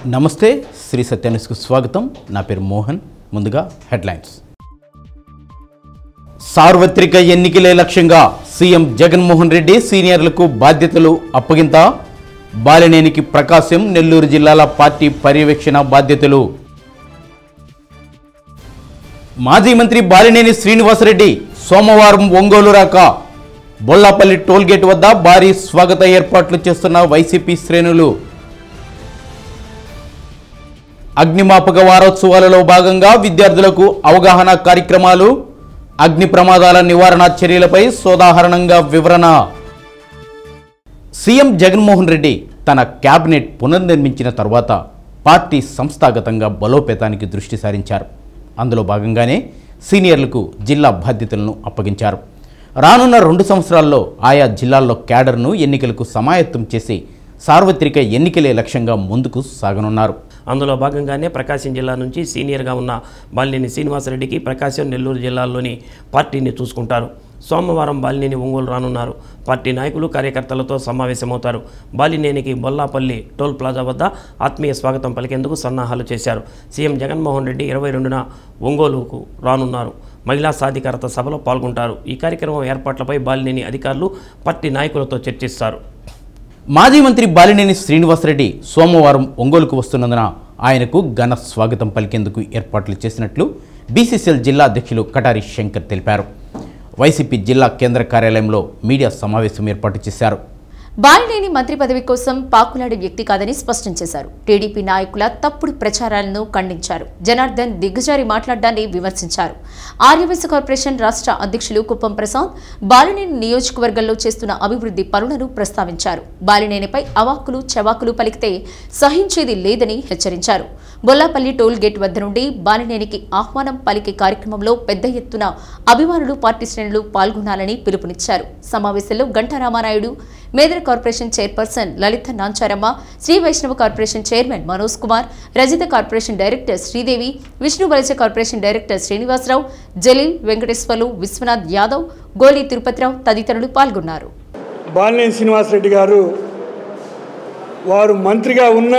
నమస్తే శ్రీ సత్యాన్యూస్కు స్వాగతం నా పేరు మోహన్ ముందుగా హెడ్లైన్స్ సార్వత్రిక ఎన్నికలే లక్ష్యంగా సీఎం జగన్మోహన్ రెడ్డి సీనియర్లకు బాధ్యతలు అప్పగింత బాలినేనికి ప్రకాశం నెల్లూరు జిల్లాల పార్టీ పర్యవేక్షణ బాధ్యతలు మాజీ మంత్రి బాలినేని శ్రీనివాసరెడ్డి సోమవారం ఒంగోలు రాక బొల్లాపల్లి టోల్గేట్ వద్ద భారీ స్వాగత ఏర్పాట్లు చేస్తున్న వైసీపీ శ్రేణులు అగ్నిమాపక వారోత్సవాలలో భాగంగా విద్యార్థులకు అవగాహన కార్యక్రమాలు అగ్ని ప్రమాదాల నివారణ చర్యలపై సోదాహరణంగా వివరణ సీఎం జగన్మోహన్ రెడ్డి తన క్యాబినెట్ పునర్నిర్మించిన తర్వాత పార్టీ సంస్థాగతంగా బలోపేతానికి దృష్టి సారించారు అందులో భాగంగానే సీనియర్లకు జిల్లా బాధ్యతలను అప్పగించారు రానున్న రెండు సంవత్సరాల్లో ఆయా జిల్లాల్లో క్యాడర్ను ఎన్నికలకు సమాయత్తం చేసి సార్వత్రిక ఎన్నికలే లక్ష్యంగా ముందుకు సాగనున్నారు అందులో భాగంగానే ప్రకాశం జిల్లా నుంచి సీనియర్గా ఉన్న బాలినేని శ్రీనివాసరెడ్డికి ప్రకాశం నెల్లూరు జిల్లాల్లోని పార్టీని చూసుకుంటారు సోమవారం బాలినేని ఒంగోలు రానున్నారు పార్టీ నాయకులు కార్యకర్తలతో సమావేశమవుతారు బాలినేనికి బొల్లాపల్లి టోల్ ప్లాజా వద్ద ఆత్మీయ స్వాగతం పలికేందుకు సన్నాహాలు చేశారు సీఎం జగన్మోహన్ రెడ్డి ఇరవై రెండున ఒంగోలుకు రానున్నారు మహిళా సాధికారత సభలో పాల్గొంటారు ఈ కార్యక్రమం ఏర్పాట్లపై బాలినేని అధికారులు పార్టీ నాయకులతో చర్చిస్తారు మాజీ మంత్రి బాలినేని శ్రీనివాసరెడ్డి సోమవారం ఒంగోలుకు వస్తున్నందున ఆయనకు ఘన స్వాగతం పలికేందుకు ఏర్పాట్లు చేసినట్లు బీసీసీఎల్ జిల్లా అధ్యక్షులు కటారి శంకర్ తెలిపారు వైసీపీ జిల్లా కేంద్ర కార్యాలయంలో మీడియా సమావేశం ఏర్పాటు చేశారు బాలినేని మంత్రి పదవి కోసం పాకులాడే వ్యక్తి కాదని స్పష్టం చేశారు టీడీపీ నాయకుల తప్పుడు ప్రచారాలను ఖండించారు జనార్దన్ దిగ్గజారి మాట్లాడడాన్ని విమర్శించారు ఆర్యవైశ్య కార్పొరేషన్ రాష్ట్ర అధ్యక్షులు కుప్పం ప్రసాద్ బాలినేని నియోజకవర్గంలో చేస్తున్న అభివృద్ధి పనులను ప్రస్తావించారు బాలినేనిపై అవాక్కులు చవాకులు పలికితే సహించేది లేదని హెచ్చరించారు బొల్లాపల్లి టోల్ గేట్ వద్ద నుండి బాలినేనికి ఆహ్వానం పలికే కార్యక్రమంలో పెద్ద ఎత్తున అభిమానులు పార్టీ శ్రేణులు పాల్గొనాలని పిలుపునిచ్చారు సమావేశంలో Ganta Ramanaidu Medara corporation chairperson Lalitha Nancharamma Sri Vaishnava corporation chairman Manoj Kumar Rajitha corporation director Sridevi Vishnu Valasa corporation director Srinivasarao Jaleel Venkateswarlu Viswanath Yadav Goli Tirupatirao తదితరులు పాల్గొన్నారు బాలినేని శ్రీనివాసరెడ్డి గారు వారు మంత్రిగా ఉన్నా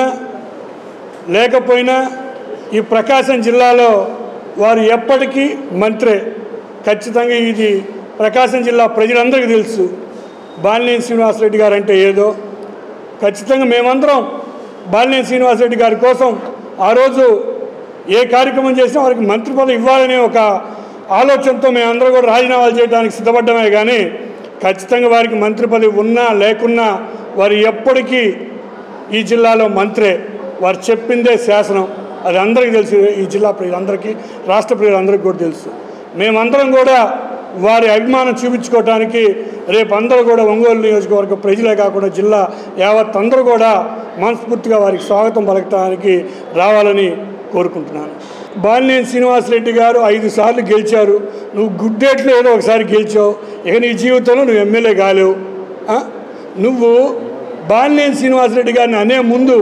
లేకపోయినా ఈ ప్రకాశం జిల్లాలో వారు ఎప్పటికీ మంత్రే ఖచ్చితంగా ఇది ప్రకాశం జిల్లా ప్రజలందరికీ తెలుసు బాలినేని శ్రీనివాసరెడ్డి గారు అంటే ఏదో ఖచ్చితంగా మేమందరం బాలినేని శ్రీనివాసరెడ్డి గారి కోసం ఆ రోజు ఏ కార్యక్రమం చేసినా వారికి మంత్రి పదవి ఇవ్వాలనే ఒక ఆలోచనతో మేమందరం కూడా రాజీనామాలు చేయడానికి సిద్ధపడ్డమే కానీ ఖచ్చితంగా వారికి మంత్రి పదవి ఉన్నా లేకున్నా వారు ఎప్పటికీ ఈ జిల్లాలో మంత్రే వారు చెప్పిందే శాసనం అది అందరికీ తెలుసు ఈ జిల్లా ప్రజలందరికీ రాష్ట్ర ప్రజలందరికీ కూడా తెలుసు మేమందరం కూడా వారి అభిమానం చూపించుకోవడానికి రేపు అందరూ కూడా ఒంగోలు నియోజకవర్గ ప్రజలే కాకుండా జిల్లా యావత్ అందరూ కూడా మనస్ఫూర్తిగా వారికి స్వాగతం పలకటానికి రావాలని కోరుకుంటున్నాను బాలినేని శ్రీనివాసరెడ్డి గారు ఐదు సార్లు గెలిచారు నువ్వు గుడ్డేట్లో ఏదో ఒకసారి గెలిచావు ఇక నీ జీవితంలో నువ్వు ఎమ్మెల్యే కాలేవు ఆ? నువ్వు బాలినేని శ్రీనివాసరెడ్డి గారిని అనే ముందు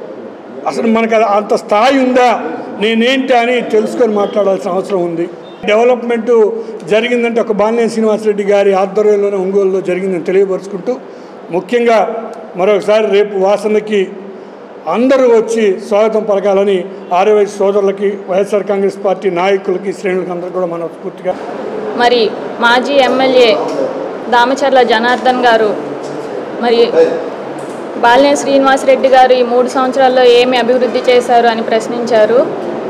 అసలు మనకు అది అంత స్థాయి ఉందా నేనేంటి అని తెలుసుకొని మాట్లాడాల్సిన అవసరం ఉంది డెవలప్మెంట్ జరిగిందంటే ఒక బాలినేని శ్రీనివాసరెడ్డి గారి ఆధ్వర్యంలోనే ఒంగోలులో జరిగిందని తెలియపరుచుకుంటూ ముఖ్యంగా మరొకసారి రేపు వాసనకి అందరూ వచ్చి స్వాగతం పలకాలని ఆర్యవైశ్య సోదరులకి వైఎస్ఆర్ కాంగ్రెస్ పార్టీ నాయకులకి శ్రేణులకి అందరూ కూడా మనస్ఫూర్తిగా మరి మాజీ ఎమ్మెల్యే దామచర్ల జనార్దన్ గారు మరి బాలినేని శ్రీనివాసరెడ్డి గారు ఈ మూడు సంవత్సరాల్లో ఏమి అభివృద్ధి చేశారు అని ప్రశ్నించారు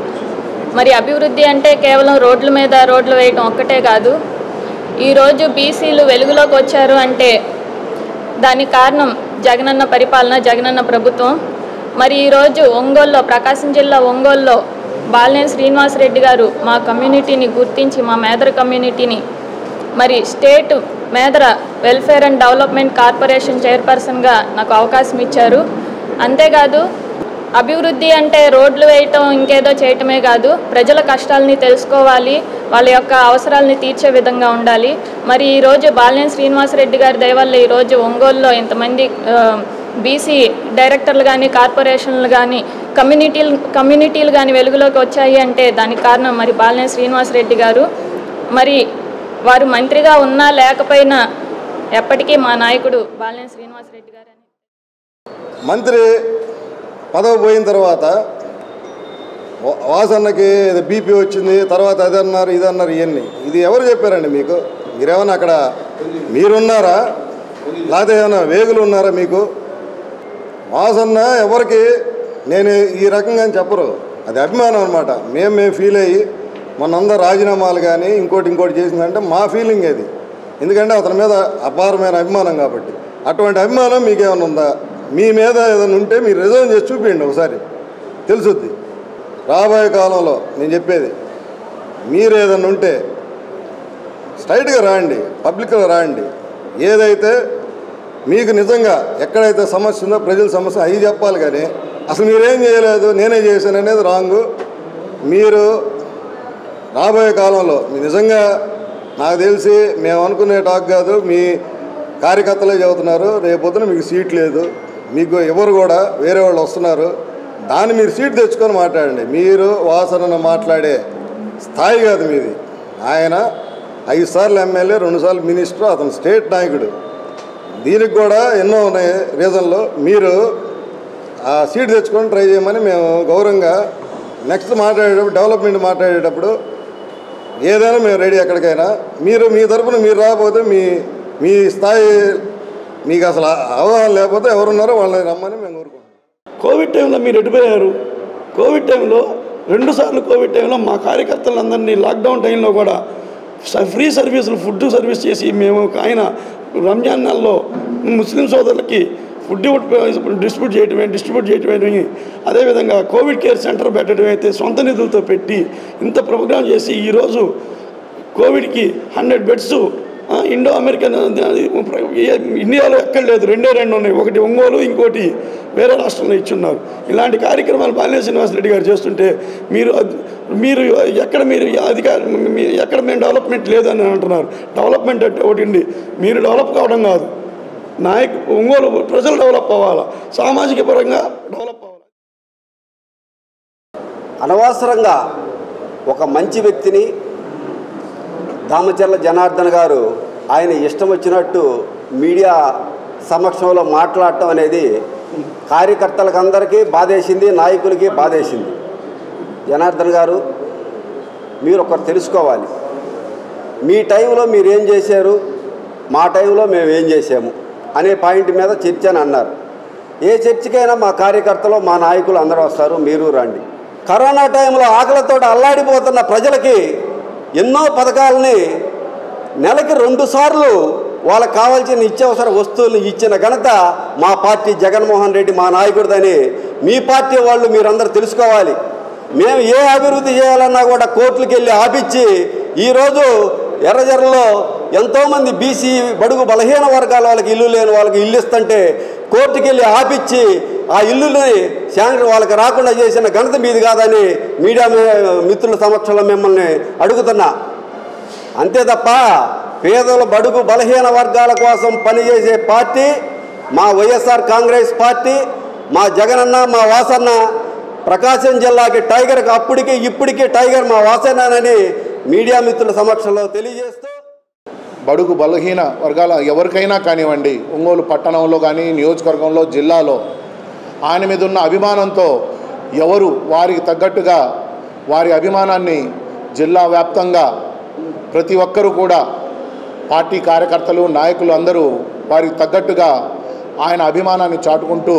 మరి అభివృద్ధి అంటే కేవలం రోడ్ల మీద రోడ్లు వేయటం ఒక్కటే కాదు ఈరోజు బీసీలు వెలుగులోకి వచ్చారు అంటే దానికి కారణం జగనన్న పరిపాలన జగనన్న ప్రభుత్వం మరి ఈరోజు ఒంగోలులో ప్రకాశం జిల్లా ఒంగోలులో బాలినేని శ్రీనివాసరెడ్డి గారు మా కమ్యూనిటీని గుర్తించి మా మేదర కమ్యూనిటీని మరి state Medara welfare and development corporation చైర్పర్సన్గా నాకు అవకాశం ఇచ్చారు అంతేకాదు అభివృద్ధి అంటే రోడ్లు వేయటం ఇంకేదో చేయటమే కాదు ప్రజల కష్టాలని తెలుసుకోవాలి వాళ్ళ యొక్క అవసరాలని తీర్చే విధంగా ఉండాలి మరి ఈరోజు బాలినేని శ్రీనివాసరెడ్డి గారి దయవల్ల ఈరోజు ఒంగోలులో ఇంతమంది బీసీ డైరెక్టర్లు కానీ కార్పొరేషన్లు కానీ కమ్యూనిటీలు కమ్యూనిటీలు కానీ వెలుగులోకి వచ్చాయి అంటే దానికి కారణం మరి బాలినేని శ్రీనివాసరెడ్డి గారు మరి వారు మంత్రిగా ఉన్నా లేకపోయినా ఎప్పటికీ మా నాయకుడు బాలినేని శ్రీనివాసరెడ్డి గారు అని మంత్రి పదవి పోయిన తర్వాత వా- వాసన్నకి బీపీ వచ్చింది తర్వాత అది అన్నారు ఇది అన్నారు ఇవన్నీ ఇది ఎవరు చెప్పారండి మీకు మీరేమన్నా అక్కడ మీరున్నారా లేకపోతే ఏమైనా వేగులు ఉన్నారా మీకు వాసన్న ఎవరికి నేను ఈ రకంగా అని చెప్పరు అది అభిమానం అనమాట మేము మేము ఫీల్ అయ్యి మనందరూ రాజీనామాలు కానీ ఇంకోటి ఇంకోటి చేసిందంటే మా ఫీలింగ్ అది ఎందుకంటే అతని మీద అపారమైన అభిమానం కాబట్టి అటువంటి అభిమానం మీకేమైనా ఉందా మీ మీద ఏదైనా ఉంటే మీరు రిజైన్ చేసి చూపించండి ఒకసారి తెలుసుద్ది రాబోయే కాలంలో నేను చెప్పేది మీరు ఏదైనా ఉంటే స్ట్రైట్గా రాండి పబ్లిక్గా రాండి ఏదైతే మీకు నిజంగా ఎక్కడైతే సమస్య ఉందో ప్రజల సమస్య అవి చెప్పాలి కానీ అసలు మీరేం చేయలేదు నేనే చేశాను అనేది రాంగు మీరు రాబోయే కాలంలో మీ నిజంగా నాకు తెలిసి మేము అనుకునే టాక్ కాదు మీ కార్యకర్తలే చెబుతున్నారు రేపొద్దున మీకు సీట్ లేదు మీకు ఎవరు కూడా వేరే వాళ్ళు వస్తున్నారు దాన్ని మీరు సీట్ తెచ్చుకొని మాట్లాడండి మీరు వాసనను మాట్లాడే స్థాయి కాదు మీది ఆయన ఐదు సార్లు ఎమ్మెల్యే రెండుసార్లు మినిస్టర్ అతను స్టేట్ నాయకుడు దీనికి కూడా ఎన్నో ఉన్నాయి రీజన్లు మీరు ఆ సీట్ తెచ్చుకొని ట్రై చేయమని మేము గౌరవంగా నెక్స్ట్ మాట్లాడేటప్పుడు డెవలప్మెంట్ మాట్లాడేటప్పుడు ఏదైనా మేము రెడీ ఎక్కడికైనా మీరు మీ తరపున మీరు రాకపోతే మీ మీ స్థాయి మీకు అసలు అవగాహన లేకపోతే ఎవరున్నారో వాళ్ళని రమ్మని మేము కోరుకుంటున్నాం కోవిడ్ టైంలో మీరు ఎటుపోయారు కోవిడ్ టైంలో రెండు సార్లు కోవిడ్ టైంలో మా కార్యకర్తలందరినీ లాక్డౌన్ టైంలో కూడా స- ఫ్రీ సర్వీసులు ఫుడ్ సర్వీస్ చేసి మేము ఒక ఆయన రంజాన్ నెలలో ముస్లిం సోదరులకి ఫుడ్ డిస్ట్రిబ్యూట్ చేయటమే డిస్ట్రిబ్యూట్ చేయటమే అదేవిధంగా కోవిడ్ కేర్ సెంటర్ పెట్టడం అయితే సొంత నిధులతో పెట్టి ఇంత ప్రోగ్రాం చేసి ఈరోజు కోవిడ్కి హండ్రెడ్ బెడ్స్ ఇండో అమెరికన్ అది ఏ- ఇండియాలో ఎక్కడ లేదు రెండే రెండు ఉన్నాయి ఒకటి ఒంగోలు ఇంకోటి వేరే రాష్ట్రంలో ఇచ్చున్నారు ఇలాంటి కార్యక్రమాలు బాలినేని శ్రీనివాసరెడ్డి గారు చేస్తుంటే మీరు అద్- మీరు ఎక్కడ మీరు అధికార మీ- ఎక్కడ మేము డెవలప్మెంట్ లేదని అంటున్నారు డెవలప్మెంట్ అంటే ఒకటి ఉంది మీరు డెవలప్ కావడం కాదు నాయకు ఒంగోలు ప్రజలు డెవలప్ అవ్వాలా సామాజిక పరంగా డెవలప్ అవ్వాలి అనవసరంగా ఒక మంచి వ్యక్తిని దామచర్ల జనార్దన్ గారు ఆయన ఇష్టం వచ్చినట్టు మీడియా సమక్షంలో మాట్లాడటం అనేది కార్యకర్తలకు అందరికీ బాధేసింది నాయకులకి బాధేసింది జనార్దన్ గారు మీరు ఒకరు తెలుసుకోవాలి మీ టైంలో మీరు ఏం చేశారు మా టైంలో మేము ఏం చేసాము అనే పాయింట్ మీద చర్చ అని అన్నారు ఏ చర్చకైనా మా కార్యకర్తలు మా నాయకులు అందరూ వస్తారు మీరు రండి కరోనా టైంలో ఆకలితో అల్లాడిపోతున్న ప్రజలకి ఎన్నో పథకాలని నెలకి రెండు సార్లు వాళ్ళకి కావాల్సిన నిత్యావసర వస్తువులు ఇచ్చిన ఘనత మా పార్టీ జగన్మోహన్ రెడ్డి మా నాయకుడిదని మీ పార్టీ వాళ్ళు మీరందరూ తెలుసుకోవాలి మేము ఏ అభివృద్ధి చేయాలన్నా కూడా కోర్టులకు వెళ్ళి ఆపిచ్చి ఈరోజు ఎర్రజర్రలో ఎంతోమంది బీసీ బడుగు బలహీన వర్గాల వాళ్ళకి ఇల్లు లేని వాళ్ళకి ఇల్లు ఇస్తుంటే కోర్టుకి వెళ్ళి ఆపిచ్చి ఆ ఇల్లుని శాంక్షన్ వాళ్ళకి రాకుండా చేసిన ఘనత మీది కాదని మీడియా మీ- మిత్రుల సమక్షంలో మిమ్మల్ని అడుగుతున్నా అంతే తప్ప పేదల బడుగు బలహీన వర్గాల కోసం పనిచేసే పార్టీ మా వైఎస్ఆర్ కాంగ్రెస్ పార్టీ మా జగనన్న మా వాసన్న ప్రకాశం జిల్లాకి టైగర్కి అప్పటికి ఇప్పటికీ టైగర్ మా వాసన్నని మీడియా మిత్రుల సమక్షంలో తెలియజేస్తూ బడుగు బలహీన వర్గాల ఎవరికైనా కానివ్వండి ఒంగోలు పట్టణంలో కానీ నియోజకవర్గంలో జిల్లాలో ఆయన మీద ఉన్న అభిమానంతో ఎవరు వారికి తగ్గట్టుగా వారి అభిమానాన్ని జిల్లా వ్యాప్తంగా ప్రతి ఒక్కరూ కూడా పార్టీ కార్యకర్తలు నాయకులు అందరూ వారికి తగ్గట్టుగా ఆయన అభిమానాన్ని చాటుకుంటూ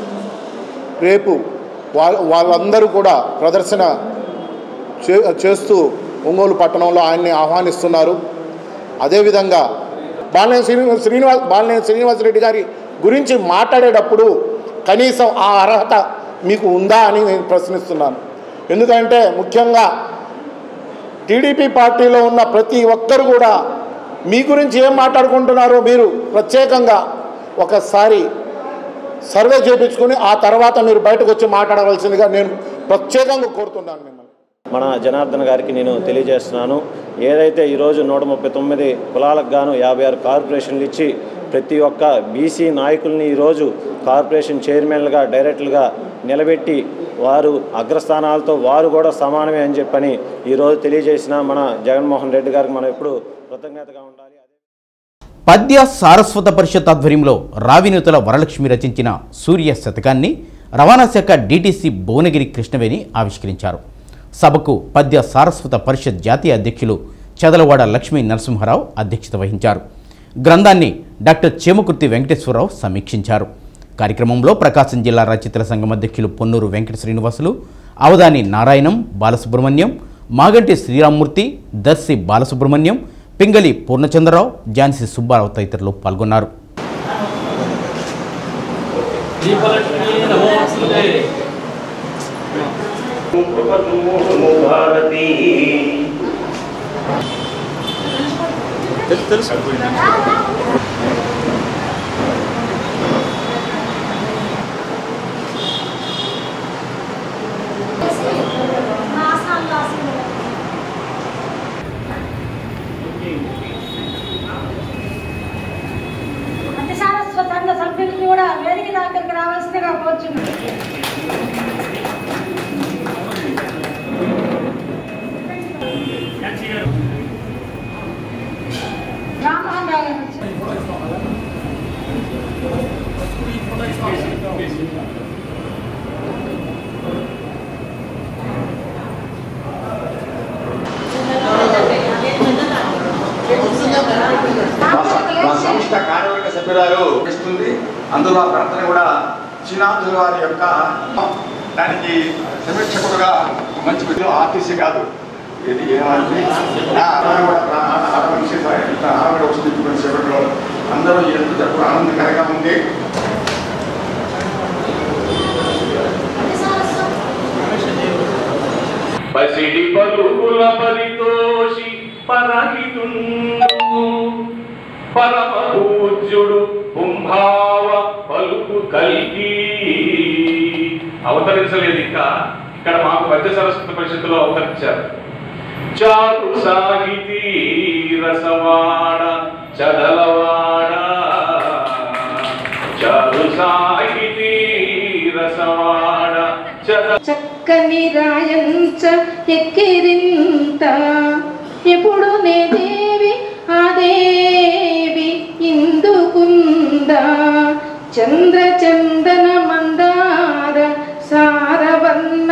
రేపు వాళ్ళ వాళ్ళందరూ కూడా ప్రదర్శన చే చేస్తూ ఒంగోలు పట్టణంలో ఆయన్ని ఆహ్వానిస్తున్నారు అదేవిధంగా బాలినేని శ్రీనివాస్ శ్రీనివాస్ బాలినేని శ్రీనివాసరెడ్డి గారి గురించి మాట్లాడేటప్పుడు కనీసం ఆ అర్హత మీకు ఉందా అని నేను ప్రశ్నిస్తున్నాను ఎందుకంటే ముఖ్యంగా టీడీపీ పార్టీలో ఉన్న ప్రతి ఒక్కరు కూడా మీ గురించి ఏం మాట్లాడుకుంటున్నారో మీరు ప్రత్యేకంగా ఒకసారి సర్వే చేయించుకుని ఆ తర్వాత మీరు బయటకు వచ్చి మాట్లాడవలసిందిగా నేను ప్రత్యేకంగా కోరుతున్నాను మిమ్మల్ని మన జనార్దన్ గారికి నేను తెలియజేస్తున్నాను ఏదైతే ఈరోజు నూట ముప్పై తొమ్మిది కులాలకు గాను యాభై ఆరు కార్పొరేషన్లు ఇచ్చి ప్రతి ఒక్క బీసీ నాయకుల్ని ఈరోజు కార్పొరేషన్ చైర్మన్లుగా డైరెక్టర్లుగా నిలబెట్టి వారు అగ్రస్థానాలతో వారు కూడా సమానమే అని చెప్పని ఈరోజు తెలియజేసిన మన జగన్మోహన్ రెడ్డి గారికి మనం ఎప్పుడు కృతజ్ఞతగా ఉండాలి పద్య సారస్వత పరిషత్ ఆధ్వర్యంలో రావినూతల వరలక్ష్మి రచించిన సూర్య శతకాన్ని రవాణా శాఖ డీటీసీ భువనగిరి కృష్ణవేణి ఆవిష్కరించారు సభకు పద్య సారస్వత పరిషత్ జాతీయ అధ్యక్షులు చదలవాడ లక్ష్మీ నరసింహారావు అధ్యక్షత వహించారు గ్రంథాన్ని డాక్టర్ చేమకుర్తి వెంకటేశ్వరరావు సమీక్షించారు కార్యక్రమంలో ప్రకాశం జిల్లా రచయితల సంఘం అధ్యక్షులు పొన్నూరు వెంకట శ్రీనివాసులు అవధాని నారాయణం బాలసుబ్రహ్మణ్యం మాగంటి శ్రీరామ్మూర్తి దర్శి బాలసుబ్రహ్మణ్యం పింగళి పూర్ణచంద్రరావు ఝాన్సీ సుబ్బారావు తదితరులు పాల్గొన్నారు అతి సారస్వతంగా సభ్యులు కూడా వేదిక దగ్గరికి రావాల్సిందిగా కోరుచున్నాను రామ్మోహన్ రావు గారు వచ్చారు. మా సంస్థ కార్యవర్గ సభ్యురాలు ఇస్తుంది అందులో ఆ ప్రార్థన కూడా శ్రీనాథుల వారి యొక్క దానికి సమీక్షకుడుగా మంచి విధంగా ఆర్టీసీ కాదు ఇది ఏమంటే ఆ, ఆమె కూడా ప్రా- ఆమె మనిషి ఆమె కూడా వస్తుంది కొన్ని సేపట్లో అందరూ ఎంత జరుపు ఆనందకరంగా ఉంది పసిడి పలుకుల పరితోషి పరహితుండు పరమ పూజ్యుడు కుంభావ పలుకు కలిగి అవతరించలేదు ఇంకా ఇక్కడ మాకు మధ్య సరస్వతి పరిషత్తులో అవతరించారు చారు సాహితీ రసవాడ చదలవాడ చారు సాహితీ రసవాడ చద చక్కని రాయంచ ఎక్కిరింత ఎప్పుడు నే దేవి ఆ దేవి ఇందుకుందా చంద్ర చందన మందార సారవన్న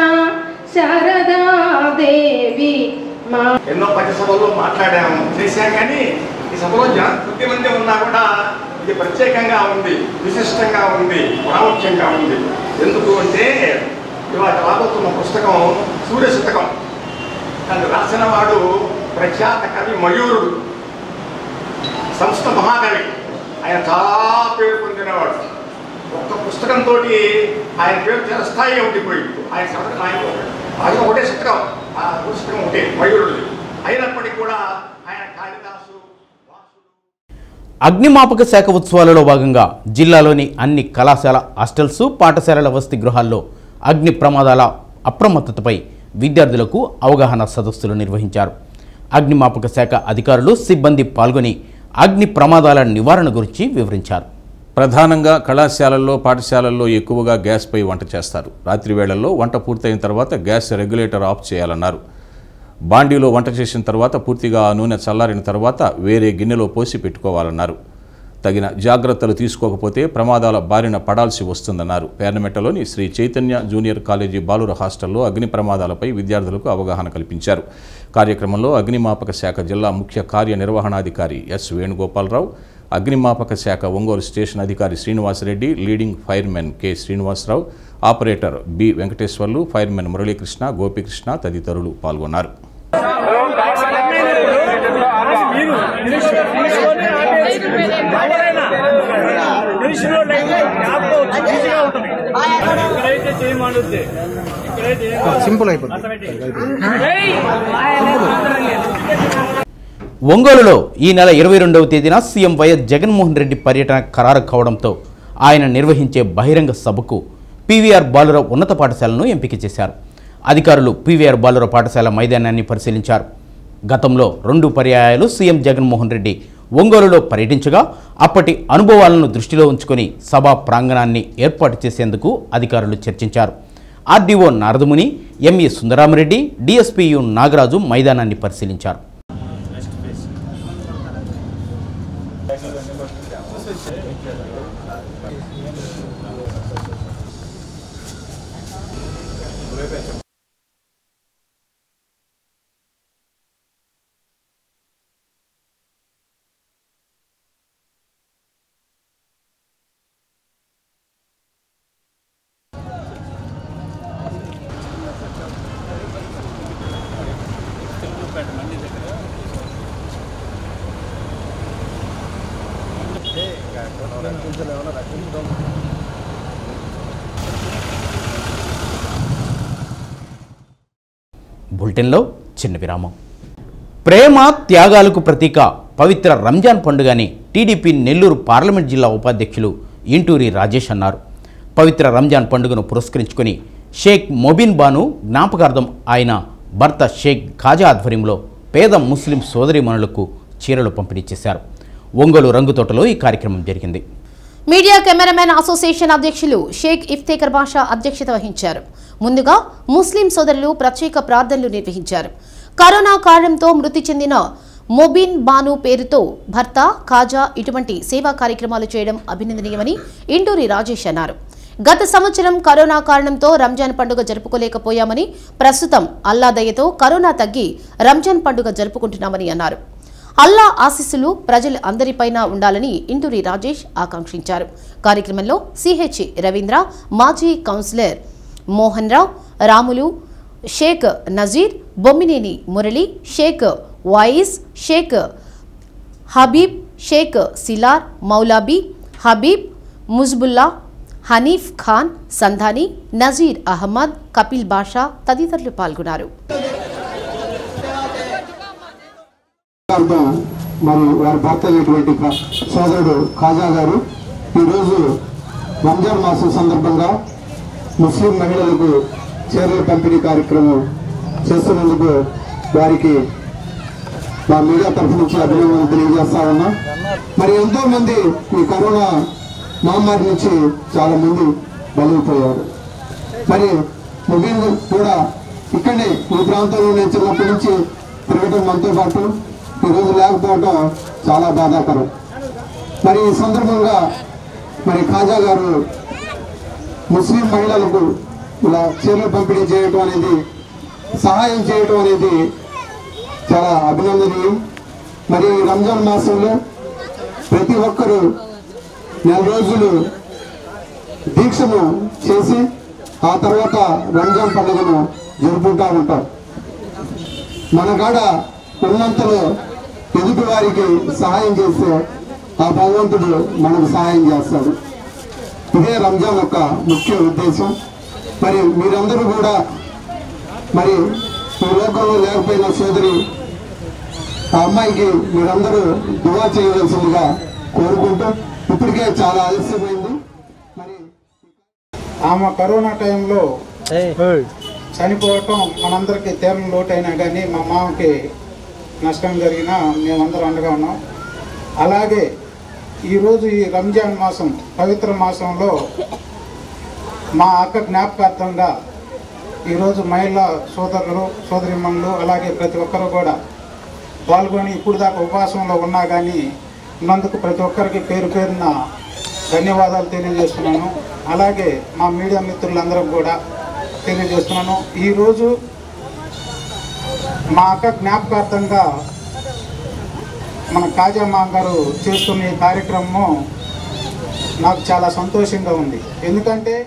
శారదాదేవి మా ఎన్నో పది సభల్లో మాట్లాడాము చేశాం కానీ ఈ సభలో జనం కొద్ది మంది ఉన్నా కూడా ఇది ప్రత్యేకంగా ఉంది విశిష్టంగా ఉంది ప్రాముఖ్యంగా ఉంది ఎందుకు అంటే ఇవాళ రాబోతున్న పుస్తకం సూర్య శతకం దాన్ని రాసిన వాడు ప్రఖ్యాత కవి మయూరుడు సంస్థ మహాకవి ఆయన చాలా పేరు పొందినవాడు ఒక్క పుస్తకంతో ఆయన పేరు చాలా స్థాయిగా ఉండిపోయింది ఆయన శతకం ఆయన ఆయన ఒకటే శతకం ఆ పుస్తకం ఒకటే మయూరుడు అయినప్పటికీ కూడా ఆయన కాళిదాసు అగ్నిమాపక శాఖ ఉత్సవాలలో భాగంగా జిల్లాలోని అన్ని కళాశాల హాస్టల్స్ పాఠశాలల వసతి గృహాల్లో అగ్ని ప్రమాదాల అప్రమత్తతపై విద్యార్థులకు అవగాహన సదస్సులు నిర్వహించారు అగ్నిమాపక శాఖ అధికారులు సిబ్బంది పాల్గొని అగ్ని ప్రమాదాల నివారణ గురించి వివరించారు ప్రధానంగా కళాశాలల్లో పాఠశాలల్లో ఎక్కువగా గ్యాస్పై వంట చేస్తారు రాత్రి వేళల్లో వంట పూర్తయిన తర్వాత గ్యాస్ రెగ్యులేటర్ ఆఫ్ చేయాలన్నారు బాండీలో వంట చేసిన తర్వాత పూర్తిగా ఆ నూనె చల్లారిన తర్వాత వేరే గిన్నెలో పోసి పెట్టుకోవాలన్నారు తగిన జాగ్రత్తలు తీసుకోకపోతే ప్రమాదాల బారిన పడాల్సి వస్తుందన్నారు పేర్నమెట్టలోని శ్రీ చైతన్య జూనియర్ కాలేజీ బాలుర హాస్టల్లో అగ్ని ప్రమాదాలపై విద్యార్థులకు అవగాహన కల్పించారు కార్యక్రమంలో అగ్నిమాపక శాఖ జిల్లా ముఖ్య కార్యనిర్వహణాధికారి ఎస్ వేణుగోపాలరావు అగ్నిమాపక శాఖ ఒంగోలు స్టేషన్ అధికారి Srinivasareddy leading fireman K Srinivasarao operator B Venkateswarlu fireman Muralikrishna Gopikrishna తదితరులు పాల్గొన్నారు సింపుల్ అయిపోతుంది ఒంగోలులో ఈ నెల ఇరవై రెండవ తేదీన సీఎం వైఎస్ జగన్మోహన్ రెడ్డి పర్యటన ఖరారు కావడంతో ఆయన నిర్వహించే బహిరంగ సభకు పీవీఆర్ బాలుర ఉన్నత పాఠశాలను ఎంపిక చేశారు అధికారులు పీవీఆర్ బాలుర పాఠశాల మైదానాన్ని పరిశీలించారు గతంలో రెండు పర్యాయాలు సీఎం జగన్మోహన్ రెడ్డి ఒంగోలులో పర్యటించగా అప్పటి అనుభవాలను దృష్టిలో ఉంచుకొని సభా ప్రాంగణాన్ని ఏర్పాటు చేసేందుకు అధికారులు చర్చించారు ఆర్డీఓ నారదముని ఎంఈ సుందరామరెడ్డి డిఎస్పీయు నాగరాజు మైదానాన్ని పరిశీలించారు బులెటిన్లో చిన్న విరామం ప్రేమ త్యాగాలకు ప్రతీక పవిత్ర రంజాన్ పండుగని టీడీపీ నెల్లూరు పార్లమెంట్ జిల్లా ఉపాధ్యక్షులు ఇంటూరి రాజేష్ అన్నారు పవిత్ర రంజాన్ పండుగను పురస్కరించుకొని షేక్ మొబిన్ బాను జ్ఞాపకార్థం ఆయన భర్త షేక్ ఖాజా ఆధ్వర్యంలో పేద ముస్లిం సోదరిమణులకు చీరలు పంపిణీ చేశారు ఒంగోలు రంగుతోటలో ఈ కార్యక్రమం జరిగింది మీడియా కెమెరామెన్ అసోసియేషన్ అధ్యక్షులు షేక్ ఇఫ్తేకర్ బాషా అధ్యక్షత వహించారు ముందుగా ముస్లిం సోదరులు ప్రత్యేక ప్రార్థనలు నిర్వహించారు కరోనా కారణంతో మృతి చెందిన మొబిన్ బాను పేరుతో భర్త ఖాజా ఇటువంటి సేవా కార్యక్రమాలు చేయడం అభినందనీయమని ఇంటూరి రాజేష్ అన్నారు గత సంవత్సరం కరోనా కారణంతో రంజాన్ పండుగ జరుపుకోలేకపోయామని ప్రస్తుతం అల్లా దయతో కరోనా తగ్గి రంజాన్ పండుగ జరుపుకుంటున్నామని అన్నారు అల్లా ఆశీస్సులు ప్రజలు అందరిపైన ఉండాలని ఇంటూరి రాజేష్ ఆకాంక్షించారు కార్యక్రమంలో సిహెచ్ రవీంద్ర మాజీ కౌన్సిలర్ మోహన్ రావు రాములు షేక్ నజీర్ బొమ్మినేని మురళి షేక్ వాయిస్ షేక్ హబీబ్ షేక్ సిలార్ మౌలాబీ హబీబ్ ముజ్బుల్లా హనీఫ్ ఖాన్ సంధాని నజీర్ అహ్మద్ కపిల్ బాషా తదితరులు పాల్గొన్నారు అర్థం మరి వారి భర్త అయినటువంటి క- సోదరుడు ఖాజా గారు ఈరోజు రంజాన్ మాసం సందర్భంగా ముస్లిం మహిళలకు చీరల పంపిణీ కార్యక్రమం చేస్తున్నందుకు వారికి మా మీడియా తరఫు నుంచి అభినందనలు తెలియజేస్తా ఉన్నాం మరి ఎంతో మంది ఈ కరోనా మహమ్మారి నుంచి చాలా మంది బలైపోయారు మరి ముబీన్ కూడా ఇక్కడనే ఈ ప్రాంతంలో నేను చిన్నప్పటి నుంచి తిరగటం మనతో పాటు ఈరోజు లేకపోవడం చాలా బాధాకరం మరి ఈ సందర్భంగా మరి ఖాజా గారు ముస్లిం మహిళలకు ఇలా చీరలు పంపిణీ చేయటం అనేది సహాయం చేయటం అనేది చాలా అభినందనీయం మరి ఈ రంజాన్ మాసంలో ప్రతి ఒక్కరూ నెల రోజులు దీక్షను చేసి ఆ తర్వాత రంజాన్ పండుగను జరుపుకుంటూ ఉంటారు మన కాడ ఉన్నంతలో ఎదుటి వారికి సహాయం చేస్తే ఆ భగవంతుడు మనకు సహాయం చేస్తాడు ఇదే రంజాన్ యొక్క ముఖ్య ఉద్దేశం మరి మీరందరూ కూడా మరి ఈ లోకంలో లేకపోయిన సోదరి ఆ అమ్మాయికి మీరందరూ దువా చేయవలసిందిగా కోరుకుంటూ ఇప్పటికే చాలా ఆలస్యమైంది ఆమె కరోనా టైంలో చనిపోవటం మనందరికీ తీరం లోటైనా కానీ మా మామకి నష్టం జరిగినా మేమందరం అండగా ఉన్నాం అలాగే ఈరోజు ఈ రంజాన్ మాసం పవిత్ర మాసంలో మా అక్క జ్ఞాపకార్థంగా ఈరోజు మహిళా సోదరులు సోదరిమణులు అలాగే ప్రతి ఒక్కరు కూడా పాల్గొని ఇప్పుడు దాకా ఉపవాసంలో ఉన్నా కానీ ఉన్నందుకు ప్రతి ఒక్కరికి పేరు పేరున ధన్యవాదాలు తెలియజేస్తున్నాను అలాగే మా మీడియా మిత్రులందరూ కూడా తెలియజేస్తున్నాను ఈరోజు మా అక్క జ్ఞాపకార్థంగా మన కాజా మామ గారు చేస్తున్న ఈ కార్యక్రమం నాకు చాలా సంతోషంగా ఉంది ఎందుకంటే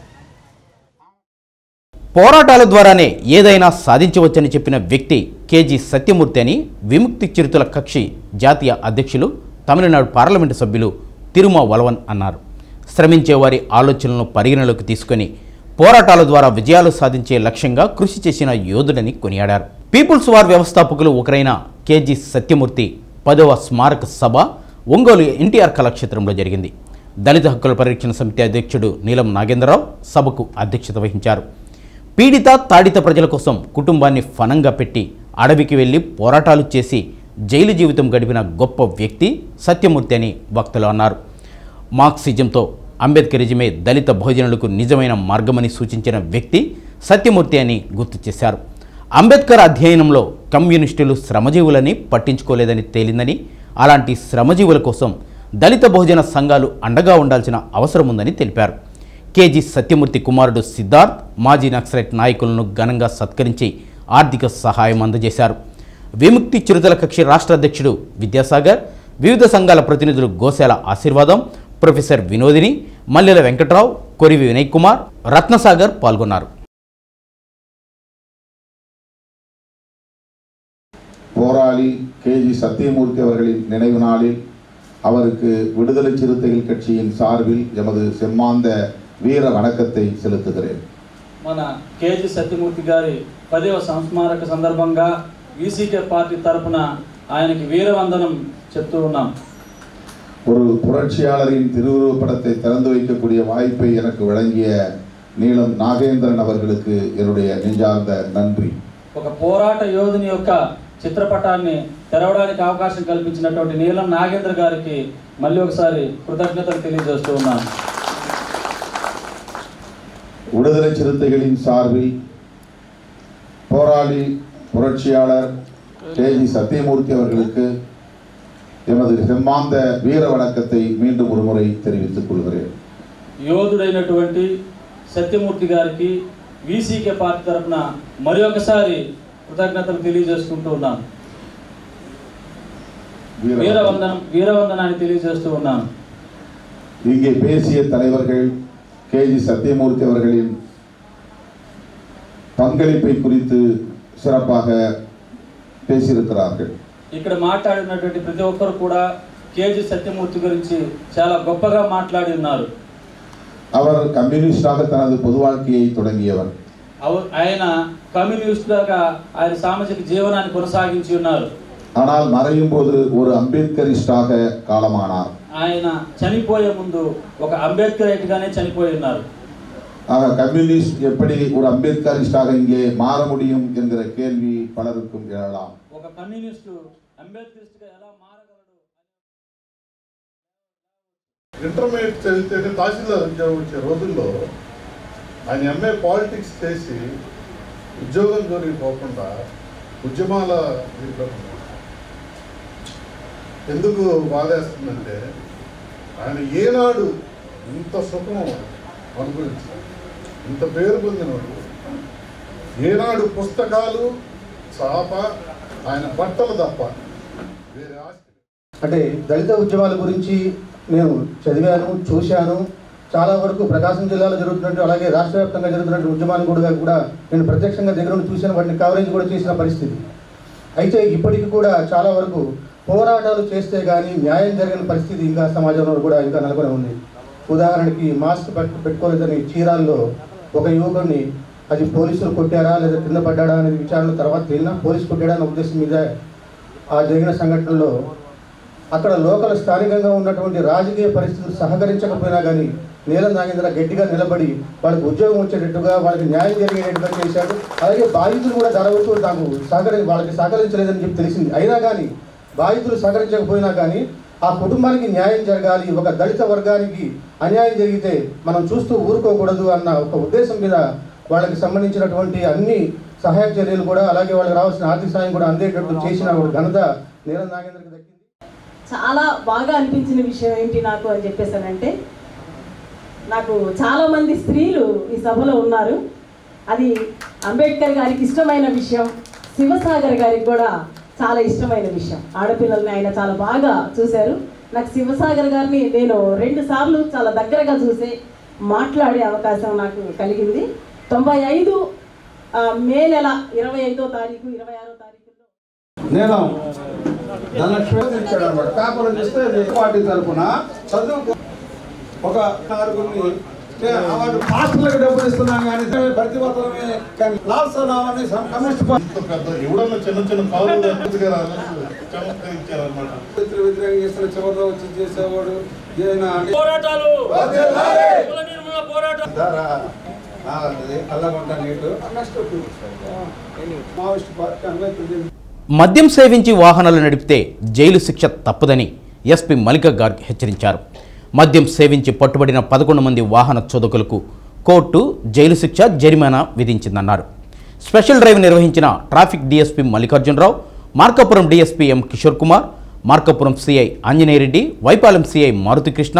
పోరాటాల ద్వారానే ఏదైనా సాధించవచ్చని చెప్పిన వ్యక్తి కేజీ సత్యమూర్తి అని విముక్తి చిరుతుల కక్షి జాతీయ అధ్యక్షులు తమిళనాడు పార్లమెంటు సభ్యులు తిరుమ వలవన్ అన్నారు శ్రమించే వారి ఆలోచనలను పరిగణలోకి తీసుకొని పోరాటాల ద్వారా విజయాలు సాధించే లక్ష్యంగా కృషి చేసిన యోధుడని కొనియాడారు పీపుల్స్ వార్ వ్యవస్థాపకులు ఒకరైన కేజీ సత్యమూర్తి పదవ స్మారక సభ ఒంగోలు ఎన్టీఆర్ కళాక్షేత్రంలో జరిగింది దళిత హక్కుల పరిరక్షణ సమితి అధ్యక్షుడు నీలం నాగేంద్రరావు సభకు అధ్యక్షత వహించారు పీడిత తాడిత ప్రజల కోసం కుటుంబాన్ని ఫనంగా పెట్టి అడవికి వెళ్ళి పోరాటాలు చేసి జైలు జీవితం గడిపిన గొప్ప వ్యక్తి సత్యమూర్తి అని వక్తలు అన్నారు మార్క్సిజంతో అంబేద్కరిజమే దళిత భోజనులకు నిజమైన మార్గమని సూచించిన వ్యక్తి సత్యమూర్తి అని గుర్తు చేశారు అంబేద్కర్ అధ్యయనంలో కమ్యూనిస్టులు శ్రమజీవులని పట్టించుకోలేదని తేలిందని అలాంటి శ్రమజీవుల కోసం దళిత బహుజన సంఘాలు అండగా ఉండాల్సిన అవసరం ఉందని తెలిపారు కేజీ సత్యమూర్తి కుమారుడు సిద్ధార్థ్ మాజీ నక్సలైట్ నాయకులను ఘనంగా సత్కరించి ఆర్థిక సహాయం అందజేశారు విముక్తి చిరుతల కక్షి రాష్ట్ర అధ్యక్షుడు విద్యాసాగర్ వివిధ సంఘాల ప్రతినిధులు గోశాల ఆశీర్వాదం ప్రొఫెసర్ వినోదిని మల్లెల వెంకట్రావు కొరివి వినయ్ కుమార్ రత్నసాగర్ పాల్గొన్నారు போராளி கேஜி சத்தியமூர்த்தி அவர்களின் நினைவு நாளில் அவருக்கு விடுதலை சிறுத்தைகள் கட்சியின் சார்பில் எமது செம்மாந்த வீர வணக்கத்தை செலுத்துகிறேன் మన కేజీ సత్యమూర్తి గారి పదవ సంస్మారక సందర్భంగా వీసీకే పార్టీ తరపున ఆయనకి వీరవందనం చెప్తూ ఉన్నాం ஒரு புரட்சியாளரின் திருவுருவப் படத்தை திறந்து வைக்கக்கூடிய வாய்ப்பை எனக்கு வழங்கிய நீலம் நாகேந்திரன் அவர்களுக்கு என்னுடைய நெஞ்சார்ந்த நன்றி ఒక పోరాట యోధుని యొక్క చిత్రపటాన్ని తెరవడానికి అవకాశం కల్పించినటువంటి నీలం నాగేంద్ర గారికి మళ్ళీ ఒకసారి కృతజ్ఞతలు తెలియజేస్తూ ఉన్నాను விடுதலை சிறுத்தைகளின் சார்பில் போராளி புரட்சியாளர் கேஜி சத்தியமூர்த்தி அவர்களுக்கு எமது செம்மாந்த வீர வணக்கத்தை மீண்டும் ஒருமுறை தெரிவித்துக் கொள்கிறேன் యోధుడైనటువంటి సత్యమూర్తి గారికి వీసీకే పార్టీ తరపున మరి ఒకసారి కృతజ్ఞతలు తెలియజేసుకుంటూ ఉన్నాను వీరవందనం వీరవందనాన్ని తెలియజేస్తూ ఉన్నాను இங்கே பேசிய தலைவர்கள் கேஜி சத்தியமூர்த்தி அவர்களின் பங்களிப்பை குறித்து சிறப்பாக பேசியிருக்கிறார்கள் ఇక్కడ మాట్లాడినటువంటి ప్రతి ఒక్కరు కూడా కేజీ సత్యమూర్తి గురించి చాలా గొప్పగా మాట్లాడి ఉన్నారు அவர் கம்யூனிஸ்டாக தனது பொது வாழ்க்கையை தொடங்கியவர் అవ- ఆయన కమ్యూనిస్టుగా ఆయన సామాజిక జీవనాన్ని కొనసాగించి ఉన్నారు ஆனால் மறையும் போது ஒரு அம்பேத்கரிஸ்டாக காலமானார் ఆయన చనిపోయే ముందు ఒక అంబేద్కర్ గానే చనిపోయి ఉన్నారు ஆக கம்யூனிஸ்ட் எப்படி ஒரு அம்பேத்கரிஸ்டாக இங்கே மாற முடியும் என்கிற கேள்வி பலருக்கும் எழலாம் ఒక కమ్యూనిస్టు అంబేద్కరిస్ట్గా ఎలా మారగలడు ఇంటర్మీడియట్ చదివితేనే తహసీల్దార్ ఉద్యోగం వచ్చే రోజుల్లో ఆయన ఎంఏ పాలిటిక్స్ చేసి ఉద్యోగం జోలికి పోకుండా ఉద్యమాల దీంట్లో ఉన్నాడు. ఎందుకు బాధేస్తుందంటే ఆయన ఏనాడు ఇంత సుఖం అనుభవించాడు ఇంత పేరు పొందినవాడు ఏనాడు పుస్తకాలు చాప ఆయన బట్టలు తప్ప వేరే ఆస్తి అంటే దళిత ఉద్యమాల గురించి నేను చదివాను చూశాను చాలా వరకు ప్రకాశం జిల్లాలో జరుగుతున్నట్టు అలాగే రాష్ట్ర వ్యాప్తంగా జరుగుతున్నట్టు ఉద్యమాలు కూడా కూడా నేను ప్రత్యక్షంగా దగ్గర నుండి చూశాను వాటిని కవరేజ్ కూడా చేసిన పరిస్థితి అయితే ఇప్పటికి కూడా చాలా వరకు పోరాటాలు చేస్తే కానీ న్యాయం జరిగిన పరిస్థితి ఇంకా సమాజంలో కూడా ఇంకా నెలకొని ఉంది ఉదాహరణకి మాస్క్ పెట్ట- పెట్టుకోలేదని చీరాల్లో ఒక యువకుడిని అది పోలీసులు కొట్టారా లేదా కింద పడ్డాడా అనేది విచారణ తర్వాత తేలినా పోలీసు కొట్టాడా అనే ఉద్దేశం మీద ఆ జరిగిన సంఘటనలో అక్కడ లోకల్ స్థానికంగా ఉన్నటువంటి రాజకీయ పరిస్థితులు సహకరించకపోయినా కానీ నీలం నాగేంద్ర గట్టిగా నిలబడి వాళ్ళకి ఉద్యోగం వచ్చేటట్టుగా వాళ్ళకి న్యాయం జరిగేటట్టుగా చేశాడు అలాగే బాధితులు కూడా ధరవతూ నాకు సహకరి వాళ్ళకి సహకరించలేదని చెప్పి తెలిసింది అయినా కానీ బాధితులు సహకరించకపోయినా కానీ ఆ కుటుంబానికి న్యాయం జరగాలి ఒక దళిత వర్గానికి అన్యాయం జరిగితే మనం చూస్తూ ఊరుకోకూడదు అన్న ఒక ఉద్దేశం మీద వాళ్ళకి సంబంధించినటువంటి అన్ని సహాయక చర్యలు కూడా అలాగే వాళ్ళకి రావాల్సిన ఆర్థిక సాయం కూడా అందేటట్టు చేసిన ఒక ఘనత నీలం నాగేంద్రకి దక్కింది చాలా బాగా అనిపించిన విషయం ఏంటి నాకు అని చెప్పేసానంటే నాకు చాలా మంది స్త్రీలు ఈ సభలో ఉన్నారు అది అంబేద్కర్ గారికి ఇష్టమైన విషయం శివసాగర్ గారికి కూడా చాలా ఇష్టమైన విషయం ఆడపిల్లల్ని ఆయన చాలా బాగా చూశారు నాకు శివసాగర్ గారిని నేను రెండు సార్లు చాలా దగ్గరగా చూసి మాట్లాడే అవకాశం నాకు కలిగింది తొంభై ఐదు ఆ, మే నెల ఇరవై ఐదో తారీఖు ఇరవై ఆరో తారీఖు నేను ధనలక్ష్మి ఇచ్చాడు అనమాట పేపర్లు చూస్తే అది పార్టీ తరఫున చదువు ఒక నలుగురిని వాళ్ళు పాస్టర్లకు డబ్బులు ఇస్తున్నాం కానీ ప్రతిభతమే కానీ లాల్ సలాం అని సం- కమ్యూనిస్ట్ పార్టీ పెద్ద ఎవడన్నా చిన్న చిన్న కాలు పూర్తిగా చమత్కరించారనమాట వ్యతిరేక వ్యతిరేకంగా చేస్తున్న చివరిలో వచ్చి చేసేవాడు ఈయన అంటే- పోరాటాలు దారా, ఆ, అది అల్లగుంట నీటు నెక్స్ట్ మావోయిస్ట్ పార్టీ అంబేద్కర్ మద్యం సేవించి వాహనాలు నడిపితే జైలు శిక్ష తప్పదని ఎస్పీ మల్లిక గార్గ్ హెచ్చరించారు మద్యం సేవించి పట్టుబడిన పదకొండు మంది వాహన చోదకులకు కోర్టు జైలు శిక్ష జరిమానా విధించిందన్నారు స్పెషల్ డ్రైవ్ నిర్వహించిన traffic DSP Mallikarjunarao Markapuram DSP M Kishore Kumar Markapuram CI Anjaneyareddy YPalem CI Marutikrishna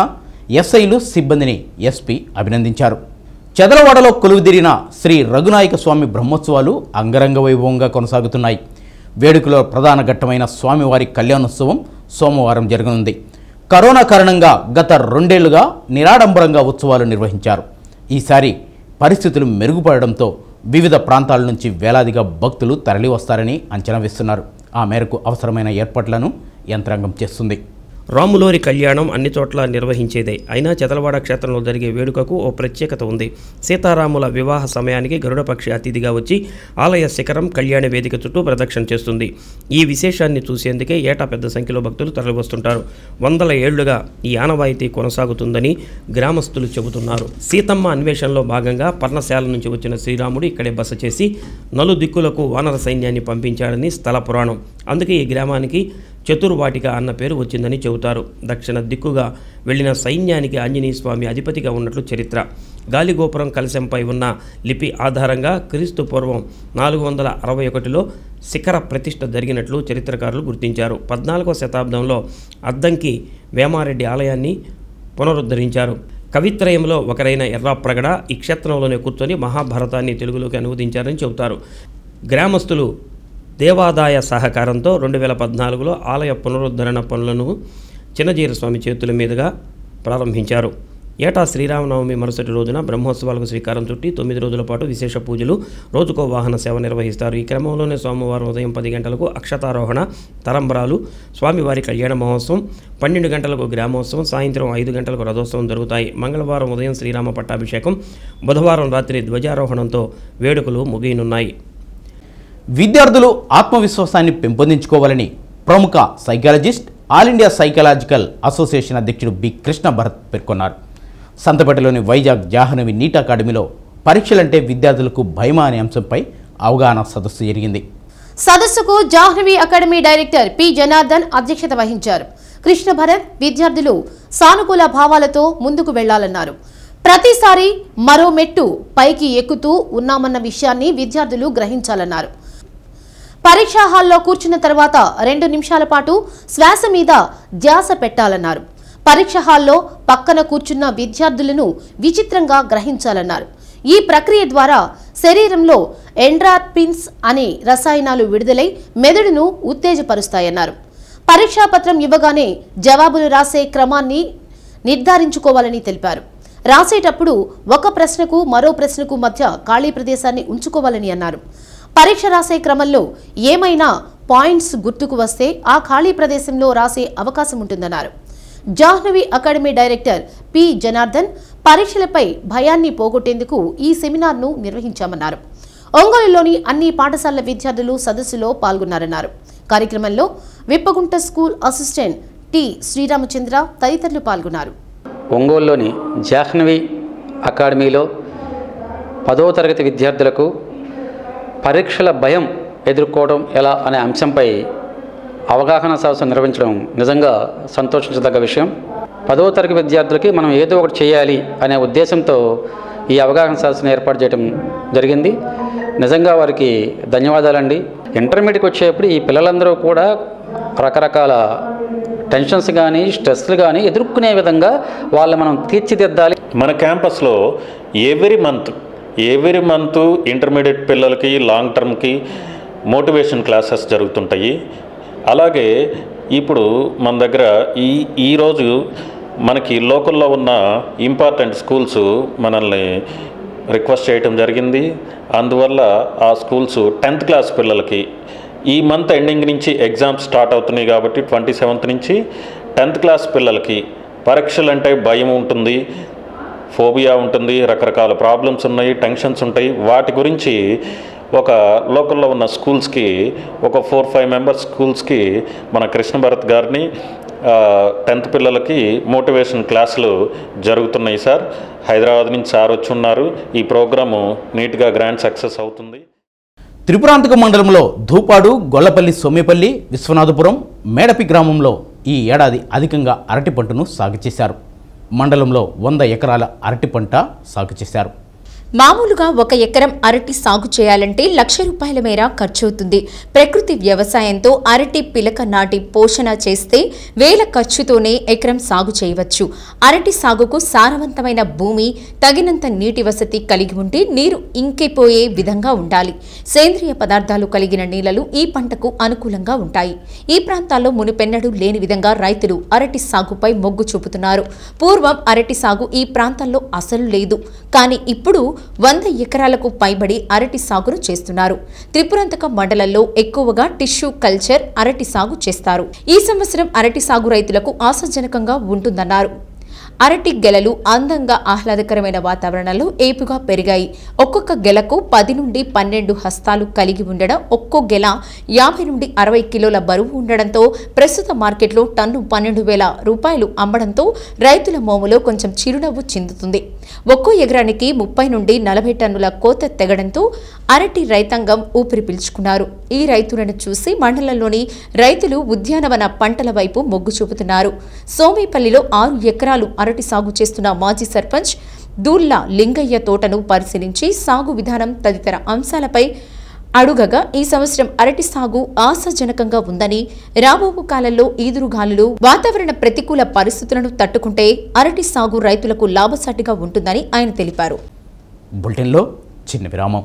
ఎస్ఐలు సిబ్బందిని ఎస్పీ అభినందించారు చెదలవాడలో కొలువుదీరిన శ్రీ రఘునాయక స్వామి బ్రహ్మోత్సవాలు అంగరంగ వైభవంగా కొనసాగుతున్నాయి వేడుకలో ప్రధాన ఘట్టమైన స్వామివారి కళ్యాణోత్సవం సోమవారం జరగనుంది కరోనా కారణంగా గత రెండేళ్లుగా నిరాడంబరంగా ఉత్సవాలు నిర్వహించారు ఈసారి పరిస్థితులు మెరుగుపడడంతో వివిధ ప్రాంతాల నుంచి వేలాదిగా భక్తులు తరలివస్తారని అంచనా వేస్తున్నారు ఆ మేరకు అవసరమైన ఏర్పాట్లను యంత్రాంగం చేస్తుంది రాములోరి కళ్యాణం అన్ని చోట్ల నిర్వహించేదే అయినా చెతలవాడ క్షేత్రంలో జరిగే వేడుకకు ఓ ప్రత్యేకత ఉంది సీతారాముల వివాహ సమయానికి గరుడపక్షి అతిథిగా వచ్చి ఆలయ శిఖరం కళ్యాణ వేదిక చుట్టూ ప్రదక్షిణ చేస్తుంది ఈ విశేషాన్ని చూసేందుకే ఏటా పెద్ద సంఖ్యలో భక్తులు తరలివస్తుంటారు వందల ఏళ్లుగా ఈ ఆనవాయితీ కొనసాగుతుందని గ్రామస్తులు చెబుతున్నారు సీతమ్మ అన్వేషణలో భాగంగా పర్ణశాల నుంచి వచ్చిన శ్రీరాముడు ఇక్కడే బస చేసి నలు దిక్కులకు వానర సైన్యాన్ని పంపించాడని స్థల పురాణం అందుకే ఈ గ్రామానికి చతుర్వాటిక అన్న పేరు వచ్చిందని చెబుతారు దక్షిణ దిక్కుగా వెళ్లిన సైన్యానికి ఆంజనేయ స్వామి అధిపతిగా ఉన్నట్లు చరిత్ర గాలిగోపురం కలశంపై ఉన్న లిపి ఆధారంగా క్రీస్తు పూర్వం నాలుగు వందల అరవై ఒకటిలో శిఖర ప్రతిష్ఠ జరిగినట్లు చరిత్రకారులు గుర్తించారు పద్నాలుగవ శతాబ్దంలో అద్దంకి వేమారెడ్డి ఆలయాన్ని పునరుద్ధరించారు కవిత్రయంలో ఒకరైన ఎర్రాప్రగడ ఈ క్షేత్రంలోనే కూర్చొని మహాభారతాన్ని తెలుగులోకి అనువదించారని చెబుతారు గ్రామస్తులు దేవాదాయ సహకారంతో రెండు వేల పద్నాలుగులో ఆలయ పునరుద్ధరణ పనులను చిన్నజీర స్వామి చేతుల మీదుగా ప్రారంభించారు ఏటా శ్రీరామనవమి మరుసటి రోజున బ్రహ్మోత్సవాలకు శ్రీకారం చుట్టి తొమ్మిది రోజుల పాటు విశేష పూజలు రోజుకో వాహన సేవ నిర్వహిస్తారు ఈ క్రమంలోనే సోమవారం ఉదయం పది గంటలకు అక్షతారోహణ తరంబరాలు స్వామివారి కళ్యాణ మహోత్సవం పన్నెండు గంటలకు గ్రామోత్సవం సాయంత్రం ఐదు గంటలకు రథోత్సవం జరుగుతాయి మంగళవారం ఉదయం శ్రీరామ పట్టాభిషేకం బుధవారం రాత్రి ధ్వజారోహణంతో వేడుకలు ముగియనున్నాయి విద్యార్థులు ఆత్మవిశ్వాసాన్ని పెంపొందించుకోవాలని ప్రముఖ psychologist all India psychological association అధ్యక్షుడు బి కృష్ణ భరత్ పేర్కొన్నారు సంతపేటలోని వైజాగ్ జాహ్నవి నీట్ అకాడమీలో పరీక్షలంటే విద్యార్థులకు భయమా అనే అంశంపై అవగాహన సదస్సు జరిగింది సదస్సుకు Jahnavi academy director P Janardhan అధ్యక్షత వహించారు కృష్ణ భరత్ విద్యార్థులు సానుకూల భావాలతో ముందుకు వెళ్లాలన్నారు ప్రతిసారి మరో మెట్టు పైకి ఎక్కుతూ ఉన్నామన్న విషయాన్ని విద్యార్థులు గ్రహించాలన్నారు పరీక్షా హాల్లో కూర్చున్న తర్వాత రెండు నిమిషాల పాటు శ్వాస మీద ధ్యాస పెట్టాలన్నారు పరీక్ష హాల్లో పక్కన కూర్చున్న విద్యార్థులను విచిత్రంగా గ్రహించాలన్నారు ఈ ప్రక్రియ ద్వారా శరీరంలో ఎండ్రార్పిన్స్ అనే రసాయనాలు విడుదలై మెదడును ఉత్తేజపరుస్తాయన్నారు పరీక్షాపత్రం ఇవ్వగానే జవాబులు రాసే క్రమాన్ని నిర్ధారించుకోవాలని తెలిపారు రాసేటప్పుడు ఒక ప్రశ్నకు మరో ప్రశ్నకు మధ్య ఖాళీ ప్రదేశాన్ని ఉంచుకోవాలని అన్నారు పరీక్ష రాసే క్రమంలో ఏమైనా పాయింట్స్ గుర్తుకు వస్తే ఆ ఖాళీ ప్రదేశంలో రాసే అవకాశం ఉంటుందన్నారు Jahnavi academy director P Janardhan పరీక్షలపై భయాన్ని పోగొట్టేందుకు ఈ సెమినార్ను నిర్వహించామన్నారు ఒంగోలులోని అన్ని పాఠశాలల విద్యార్థులు సదస్సులో పాల్గొన్నారన్నారు కార్యక్రమంలో Vippagunta school assistant T Sriramachandra తదితరులు పాల్గొన్నారు ఒంగోలులోని జాహ్నవి అకాడమీలో పదో తరగతి విద్యార్థులకు పరీక్షల భయం ఎదుర్కోవడం ఎలా అనే అంశంపై అవగాహన సదస్సు నిర్వహించడం నిజంగా సంతోషించదగ్గ విషయం పదో తరగతి విద్యార్థులకి మనం ఏదో ఒకటి చేయాలి అనే ఉద్దేశంతో ఈ అవగాహన సదస్సును ఏర్పాటు చేయడం జరిగింది నిజంగా వారికి ధన్యవాదాలండి ఇంటర్మీడియట్కి వచ్చేప్పుడు ఈ పిల్లలందరూ కూడా రకరకాల టెన్షన్స్ కానీ స్ట్రెస్లు కానీ ఎదుర్కొనే విధంగా వాళ్ళు మనం తీర్చిదిద్దాలి మన క్యాంపస్లో every month every month intermediate పిల్లలకి లాంగ్ టర్మ్కి మోటివేషన్ క్లాసెస్ జరుగుతుంటాయి అలాగే ఇప్పుడు మన దగ్గర ఈ ఈరోజు మనకి లోకల్లో ఉన్న ఇంపార్టెంట్ స్కూల్స్ మనల్ని రిక్వెస్ట్ చేయటం జరిగింది అందువల్ల ఆ స్కూల్స్ టెన్త్ క్లాస్ పిల్లలకి ఈ మంత్ ఎండింగ్ నుంచి ఎగ్జామ్స్ స్టార్ట్ అవుతున్నాయి కాబట్టి ట్వంటీ సెవెంత్ నుంచి టెన్త్ క్లాస్ పిల్లలకి పరీక్షలు అంటే భయం ఉంటుంది ఫోబియా ఉంటుంది రకరకాల ప్రాబ్లమ్స్ ఉన్నాయి టెన్షన్స్ ఉంటాయి వాటి గురించి ఒక లోకల్లో ఉన్న స్కూల్స్కి ఒక ఫోర్ ఫైవ్ మెంబర్స్ స్కూల్స్కి మన కృష్ణ భరత్ గారిని టెన్త్ పిల్లలకి మోటివేషన్ క్లాసులు జరుగుతున్నాయి సార్ హైదరాబాద్ నుంచి సార్ వచ్చి ఉన్నారు ఈ ప్రోగ్రాము నీట్గా గ్రాండ్ సక్సెస్ అవుతుంది త్రిపురాంతక మండలంలో ధూపాడు గొల్లపల్లి సోమేపల్లి విశ్వనాథపురం మేడపి గ్రామంలో ఈ ఏడాది అధికంగా అరటి పంటను సాగు చేశారు మండలంలో వంద ఎకరాల అరటి పంట సాగు చేశారు మామూలుగా ఒక ఎకరం అరటి సాగు చేయాలంటే లక్ష రూపాయల మేర ఖర్చవుతుంది ప్రకృతి వ్యవసాయంతో అరటి పిలక నాటి పోషణ చేస్తే వేల ఖర్చుతోనే ఎకరం సాగు చేయవచ్చు అరటి సాగుకు సారవంతమైన భూమి తగినంత నీటి వసతి కలిగి ఉంటే నీరు ఇంకిపోయే విధంగా ఉండాలి సేంద్రియ పదార్థాలు కలిగిన నీళ్లు ఈ పంటకు అనుకూలంగా ఉంటాయి ఈ ప్రాంతాల్లో మునుపెన్నడూ లేని విధంగా రైతులు అరటి సాగుపై మొగ్గు చూపుతున్నారు పూర్వం అరటి సాగు ఈ ప్రాంతాల్లో అసలు లేదు కానీ ఇప్పుడు వంద ఎకరాలకు పైబడి అరటి సాగును చేస్తున్నారు త్రిపురంతక మండలంలో ఎక్కువగా టిష్యూ కల్చర్ అరటి సాగు చేస్తారు ఈ సంవత్సరం అరటి సాగు రైతులకు ఆశాజనకంగా ఉంటుందన్నారు అరటి గెలలు అందంగా ఆహ్లాదకరమైన వాతావరణంలో ఏపుగా పెరిగాయి ఒక్కొక్క గెలకు పది నుండి పన్నెండు హస్తాలు కలిగి ఉండడం ఒక్కో గెల యాభై నుండి అరవై కిలోల బరువు ఉండడంతో ప్రస్తుత మార్కెట్లో టన్ను పన్నెండు వేల రూపాయలు అమ్మడంతో రైతుల మోములో కొంచెం చిరునవ్వు చిందుతుంది ఒక్కో ఎకరానికి ముప్పై నుండి నలభై టన్నుల కోత తెగడంతో అరటి రైతాంగం ఊపిరి పీల్చుకున్నారు ఈ రైతులను చూసి మండలంలోని రైతులు ఉద్యానవన పంటల వైపు మొగ్గు చూపుతున్నారు సోమేపల్లిలో ఆరు ఎకరాలు అరటి సాగు చేస్తున్న మాజీ సర్పంచ్ దూల్లా లింగయ్య తోటను పరిశీలించి సాగు విధానం తదితర అంశాలపై అడుగగా ఈ సంవత్సరం అరటి సాగు ఆశాజనకంగా ఉందని రాబోవు కాలంలో ఈదురుగాలులు వాతావరణ ప్రతికూల పరిస్థితులను తట్టుకుంటే అరటి సాగు రైతులకు లాభసాటిగా ఉంటుందని ఆయన తెలిపారు బులెటిన్లో చిన్న విరామం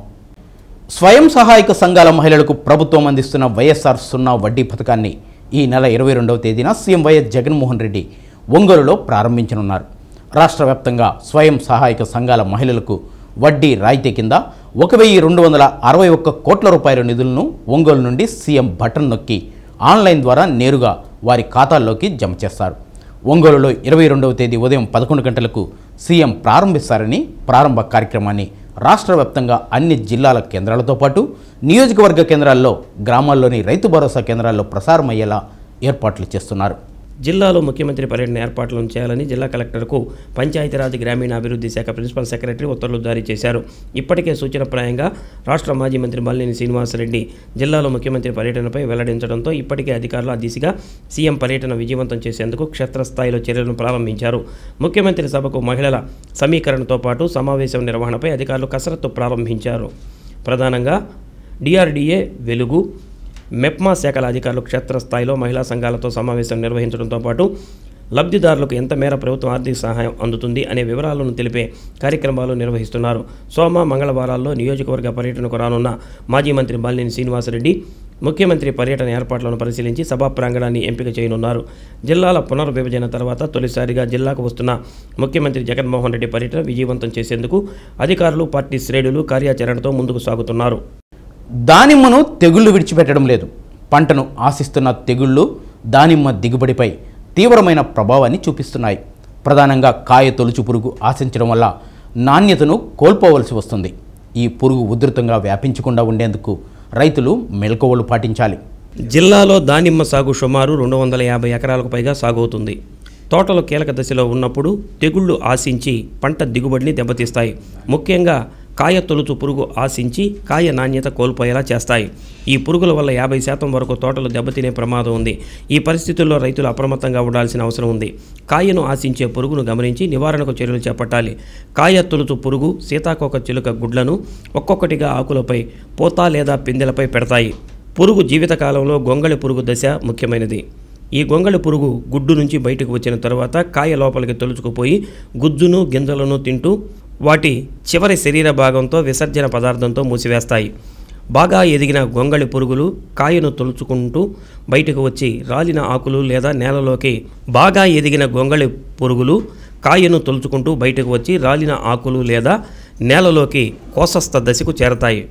స్వయం సహాయక సంఘాల మహిళలకు ప్రభుత్వం అందిస్తున్న వైఎస్ఆర్ సున్నా వడ్డీ పథకాన్ని ఈ నెల ఇరవై రెండవ తేదీన సీఎం వైఎస్ జగన్మోహన్ రెడ్డి ఒంగోలులో ప్రారంభించనున్నారు రాష్ట్ర వ్యాప్తంగా స్వయం సహాయక సంఘాల మహిళలకు వడ్డీ రాయితీ కింద ఒక వెయ్యి రెండు వందల అరవై ఒక్క కోట్ల రూపాయల నిధులను ఒంగోలు నుండి సీఎం బటన్ నొక్కి ఆన్లైన్ ద్వారా నేరుగా వారి ఖాతాల్లోకి జమ చేస్తారు ఒంగోలులో ఇరవై రెండవ తేదీ ఉదయం పదకొండు గంటలకు సీఎం ప్రారంభిస్తారని ప్రారంభ కార్యక్రమాన్ని రాష్ట్ర వ్యాప్తంగా అన్ని జిల్లాల కేంద్రాలతో పాటు నియోజకవర్గ కేంద్రాల్లో గ్రామాల్లోని రైతు భరోసా కేంద్రాల్లో ప్రసారమయ్యేలా ఏర్పాట్లు చేస్తున్నారు జిల్లాలో ముఖ్యమంత్రి పర్యటన ఏర్పాట్లను చేయాలని జిల్లా కలెక్టర్కు పంచాయతీరాజ్ గ్రామీణాభివృద్ధి శాఖ ప్రిన్సిపల్ సెక్రటరీ ఉత్తర్వులు జారీ చేశారు ఇప్పటికే సూచనప్రాయంగా రాష్ట్ర మాజీ మంత్రి మల్లిని శ్రీనివాసరెడ్డి జిల్లాలో ముఖ్యమంత్రి పర్యటనపై వెల్లడించడంతో ఇప్పటికే అధికారులు ఆ దిశగా సీఎం పర్యటన విజయవంతం చేసేందుకు క్షేత్రస్థాయిలో చర్యలను ప్రారంభించారు ముఖ్యమంత్రి సభకు మహిళల సమీకరణతో పాటు సమావేశం నిర్వహణపై అధికారులు కసరత్తు ప్రారంభించారు ప్రధానంగా డిఆర్డీఏ వెలుగు మెప్మా శాఖల అధికారులు క్షేత్రస్థాయిలో మహిళా సంఘాలతో సమావేశం నిర్వహించడంతో పాటు లబ్ధిదారులకు ఎంత మేర ప్రభుత్వం ఆర్థిక సహాయం అందుతుంది అనే వివరాలను తెలిపే కార్యక్రమాలు నిర్వహిస్తున్నారు సోమ మంగళవారాల్లో నియోజకవర్గ పర్యటనకు రానున్న మాజీ మంత్రి బాలినేని శ్రీనివాసరెడ్డి ముఖ్యమంత్రి పర్యటన ఏర్పాట్లను పరిశీలించి సభా ప్రాంగణాన్ని ఎంపిక చేయనున్నారు జిల్లాల పునర్విభజన తర్వాత తొలిసారిగా జిల్లాకు వస్తున్న ముఖ్యమంత్రి జగన్మోహన్ రెడ్డి పర్యటన విజయవంతం చేసేందుకు అధికారులు పార్టీ శ్రేణులు కార్యాచరణతో ముందుకు సాగుతున్నారు దానిమ్మను తెగుళ్లు విడిచిపెట్టడం లేదు పంటను ఆశిస్తున్న తెగుళ్లు దానిమ్మ దిగుబడిపై తీవ్రమైన ప్రభావాన్ని చూపిస్తున్నాయి ప్రధానంగా కాయ తొలుచు పురుగు ఆశించడం వల్ల నాణ్యతను కోల్పోవలసి వస్తుంది ఈ పురుగు ఉధృతంగా వ్యాపించకుండా ఉండేందుకు రైతులు మెలకువలు పాటించాలి జిల్లాలో దానిమ్మ సాగు సుమారు రెండు వందల యాభై ఎకరాలకు పైగా సాగవుతుంది తోటలు కీలక దశలో ఉన్నప్పుడు తెగుళ్లు ఆశించి పంట దిగుబడిని దెబ్బతీస్తాయి ముఖ్యంగా కాయ తొలుచు పురుగు ఆశించి కాయ నాణ్యత కోల్పోయేలా చేస్తాయి ఈ పురుగుల వల్ల యాభై శాతం వరకు తోటలు దెబ్బతినే ప్రమాదం ఉంది ఈ పరిస్థితుల్లో రైతులు అప్రమత్తంగా ఉండాల్సిన అవసరం ఉంది కాయను ఆశించే పురుగును గమనించి నివారణకు చర్యలు చేపట్టాలి కాయ తొలుచు పురుగు సీతాకోక చిలుక గుడ్లను ఒక్కొక్కటిగా ఆకులపై పోత లేదా పిందెలపై పెడతాయి పురుగు జీవితకాలంలో గొంగళి పురుగు దశ ముఖ్యమైనది ఈ గొంగళి పురుగు గుడ్డు నుంచి బయటకు వచ్చిన తర్వాత కాయ లోపలికి తొలుచుకుపోయి గుజ్జును గింజలను తింటూ వాటి చివరి శరీర భాగంతో విసర్జన పదార్థంతో మూసివేస్తాయి బాగా ఎదిగిన గొంగళి పురుగులు కాయను తొలుచుకుంటూ బయటకు వచ్చి రాలిన ఆకులు లేదా నేలలోకి బాగా ఎదిగిన గొంగళి పురుగులు కాయను తొలుచుకుంటూ బయటకు వచ్చి రాలిన ఆకులు లేదా నేలలోకి కోసస్థ దశకు చేరతాయి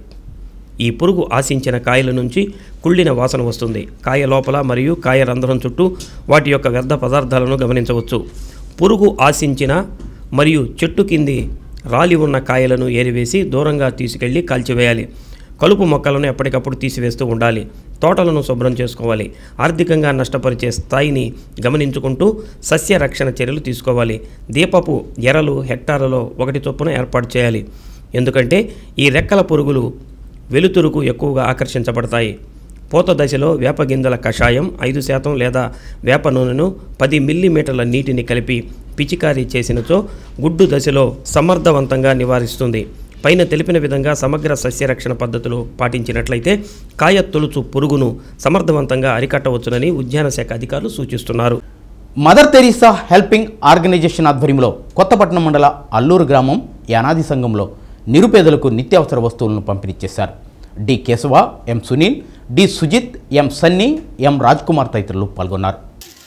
ఈ పురుగు ఆశించిన కాయల నుంచి కుళ్ళిన వాసన వస్తుంది కాయ లోపల మరియు కాయ రంధ్రం చుట్టూ వాటి యొక్క వ్యర్థ పదార్థాలను గమనించవచ్చు పురుగు ఆశించిన మరియు చెట్టు కింది రాలి ఉన్న కాయలను ఏరివేసి దూరంగా తీసుకెళ్లి కాల్చివేయాలి కలుపు మొక్కలను ఎప్పటికప్పుడు తీసివేస్తూ ఉండాలి తోటలను శుభ్రం చేసుకోవాలి ఆర్థికంగా నష్టపరిచే స్థాయిని గమనించుకుంటూ సస్య రక్షణ చర్యలు తీసుకోవాలి దీపపు ఎరలు హెక్టార్లలో ఒకటి చొప్పున ఏర్పాటు చేయాలి ఎందుకంటే ఈ రెక్కల పురుగులు వెలుతురుకు ఎక్కువగా ఆకర్షించబడతాయి పూత దశలో వేప గింజల కషాయం ఐదు శాతం లేదా వేప నూనెను పది మిల్లీమీటర్ల నీటిని కలిపి పిచికారీ చేసినచో గుడ్డు దశలో సమర్థవంతంగా నివారిస్తుంది పైన తెలిపిన విధంగా సమగ్ర సస్యరక్షణ పద్ధతులు పాటించినట్లయితే కాయ తొలుచు పురుగును సమర్థవంతంగా అరికట్టవచ్చునని ఉద్యాన శాఖ అధికారులు సూచిస్తున్నారు మదర్ తెరీసా హెల్పింగ్ ఆర్గనైజేషన్ ఆధ్వర్యంలో కొత్తపట్నం మండల అల్లూరు గ్రామం యానాది సంఘంలో నిరుపేదలకు నిత్యావసర వస్తువులను పంపిణీ చేశారు D Kesava M Sunil D Sujith M Sunny M Raj Kumar తదితరులు పాల్గొన్నారు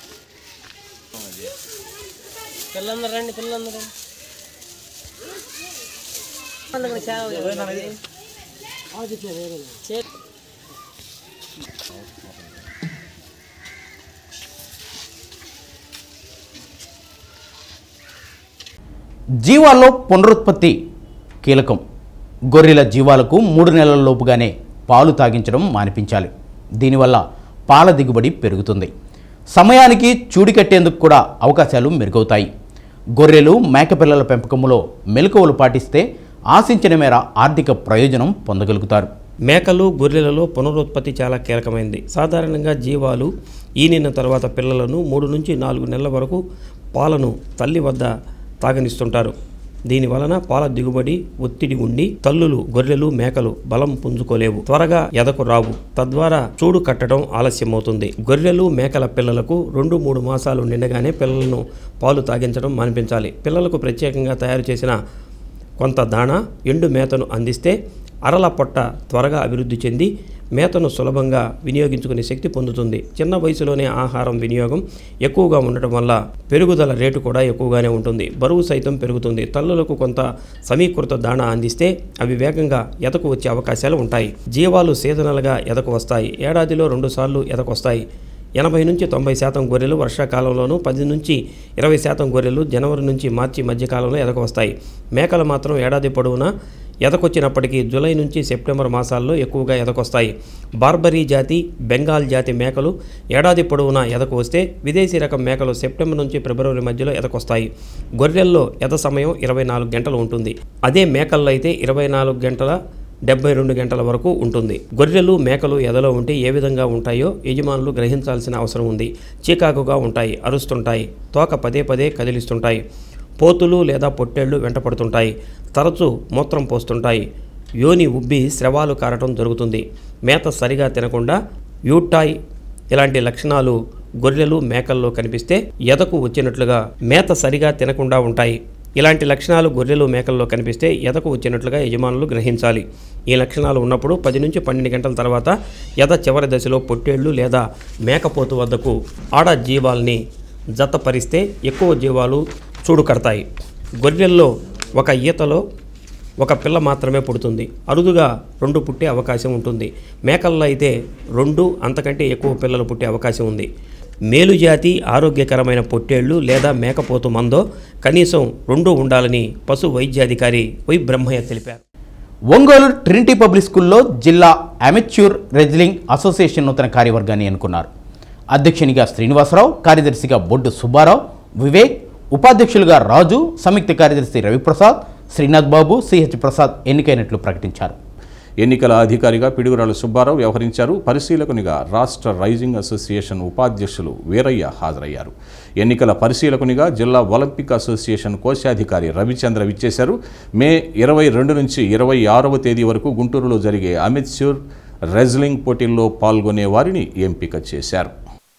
పిల్లలందరూ రండి పిల్లలందరూ రండి జీవాల్లో పునరుత్పత్తి కీలకం గొర్రెల జీవాలకు మూడు నెలల లోపుగానే పాలు తాగించడం మానిపించాలి దీనివల్ల పాల దిగుబడి పెరుగుతుంది సమయానికి చూడి కట్టేందుకు కూడా అవకాశాలు మెరుగవుతాయి గొర్రెలు మేకపిల్లల పెంపకంలో మెలకువలు పాటిస్తే ఆశించిన మేర ఆర్థిక ప్రయోజనం పొందగలుగుతారు మేకలు గొర్రెలలో పునరుత్పత్తి చాలా కీలకమైంది సాధారణంగా జీవాలు ఈనిన తర్వాత పిల్లలను మూడు నుంచి నాలుగు నెలల వరకు పాలను తల్లి వద్ద తాగనిస్తుంటారు దీని వలన పాల దిగుబడి ఒత్తిడి ఉండి తల్లులు గొర్రెలు మేకలు బలం పుంజుకోలేవు త్వరగా ఎదకు రావు తద్వారా చూడు కట్టడం ఆలస్యమవుతుంది గొర్రెలు మేకల పిల్లలకు రెండు మూడు మాసాలు నిండగానే పిల్లలను పాలు తాగించడం మానిపించాలి పిల్లలకు ప్రత్యేకంగా తయారు చేసిన కొంత దాణా ఎండు మేతను అందిస్తే అరల పొట్ట త్వరగా అభివృద్ధి చెంది మేతను సులభంగా వినియోగించుకునే శక్తి పొందుతుంది చిన్న వయసులోనే ఆహారం వినియోగం ఎక్కువగా ఉండటం వల్ల పెరుగుదల రేటు కూడా ఎక్కువగానే ఉంటుంది బరువు సైతం పెరుగుతుంది తల్లులకు కొంత సమీకృత దాణా అందిస్తే అవి వేగంగా ఎదకు వచ్చే అవకాశాలు ఉంటాయి జీవాలు సీజనల్గా ఎదకు వస్తాయి ఏడాదిలో రెండుసార్లు ఎదకొస్తాయి ఎనభై నుంచి తొంభై శాతం గొర్రెలు వర్షాకాలంలోనూ పది నుంచి ఇరవై శాతం గొర్రెలు జనవరి నుంచి మార్చి మధ్యకాలంలో ఎదకు వస్తాయి మేకలు మాత్రం ఏడాది పొడవునా ఎదకొచ్చినప్పటికీ జూలై నుంచి సెప్టెంబర్ మాసాల్లో ఎక్కువగా ఎదకొస్తాయి బార్బరీ జాతి బెంగాల్ జాతి మేకలు ఏడాది పొడవునా ఎదకు వస్తే విదేశీ రకం మేకలు సెప్టెంబర్ నుంచి ఫిబ్రవరి మధ్యలో ఎదకొస్తాయి గొర్రెల్లో ఎద సమయం ఇరవై నాలుగు గంటలు ఉంటుంది అదే మేకల్లో అయితే ఇరవై నాలుగు గంటల డెబ్బై రెండు గంటల వరకు ఉంటుంది గొర్రెలు మేకలు ఎదలో ఉంటే ఏ విధంగా ఉంటాయో యజమానులు గ్రహించాల్సిన అవసరం ఉంది చీకాకుగా ఉంటాయి అరుస్తుంటాయి తోక పదే పదే కదిలిస్తుంటాయి పోతులు లేదా పొట్టేళ్లు వెంటపడుతుంటాయి తరచూ మూత్రం పోస్తుంటాయి యోని ఉబ్బి స్రవాలు కారటం జరుగుతుంది మేత సరిగా తినకుండా యూటాయ్ ఇలాంటి లక్షణాలు గొర్రెలు మేకల్లో కనిపిస్తే ఎదకు వచ్చినట్లుగా మేత సరిగా తినకుండా ఉంటాయి ఇలాంటి లక్షణాలు గొర్రెలు మేకల్లో కనిపిస్తే ఎదకు వచ్చినట్లుగా యజమానులు గ్రహించాలి ఈ లక్షణాలు ఉన్నప్పుడు పది నుంచి పన్నెండు గంటల తర్వాత ఎద చివరి దశలో పొట్టేళ్లు లేదా మేకపోతు వద్దకు ఆడ జీవాల్ని జతపరిస్తే ఎక్కువ జీవాలు చూడు కడతాయి గొర్రెల్లో ఒక ఈతలో ఒక పిల్ల మాత్రమే పుడుతుంది అరుదుగా రెండు పుట్టే అవకాశం ఉంటుంది మేకల్లో అయితే రెండు అంతకంటే ఎక్కువ పిల్లలు పుట్టే అవకాశం ఉంది మేలుజాతి ఆరోగ్యకరమైన పొట్టేళ్లు లేదా మేకపోతు మందో కనీసం రెండు ఉండాలని పశు వైద్యాధికారి వై బ్రహ్మయ్య తెలిపారు ఒంగోలు ట్రినిటీ పబ్లిక్ స్కూల్లో జిల్లా అమెచ్యూర్ రెజ్లింగ్ అసోసియేషన్ నూతన కార్యవర్గాన్ని ఎన్నుకున్నారు అధ్యక్షునిగా శ్రీనివాసరావు కార్యదర్శిగా బొడ్డు సుబ్బారావు వివేక్ ఉపాధ్యక్షులుగా రాజు సంయుక్త కార్యదర్శి రవిప్రసాద్ శ్రీనాథ్ బాబు సిహెచ్ ప్రసాద్ ఎన్నికైనట్లు ప్రకటించారు ఎన్నికల అధికారిగా పిడుగురాల సుబ్బారావు వ్యవహరించారు పరిశీలకునిగా రాష్ట్ర రైజింగ్ అసోసియేషన్ ఉపాధ్యక్షులు వీరయ్య హాజరయ్యారు ఎన్నికల పరిశీలకునిగా జిల్లా ఒలింపిక్ అసోసియేషన్ కోశాధికారి రవిచంద్ర విచ్చేశారు మే ఇరవై రెండు నుంచి ఇరవై ఆరవ తేదీ వరకు గుంటూరులో జరిగే అమిత్సూర్ రెజ్లింగ్ పోటీల్లో పాల్గొనే వారిని ఎంపిక చేశారు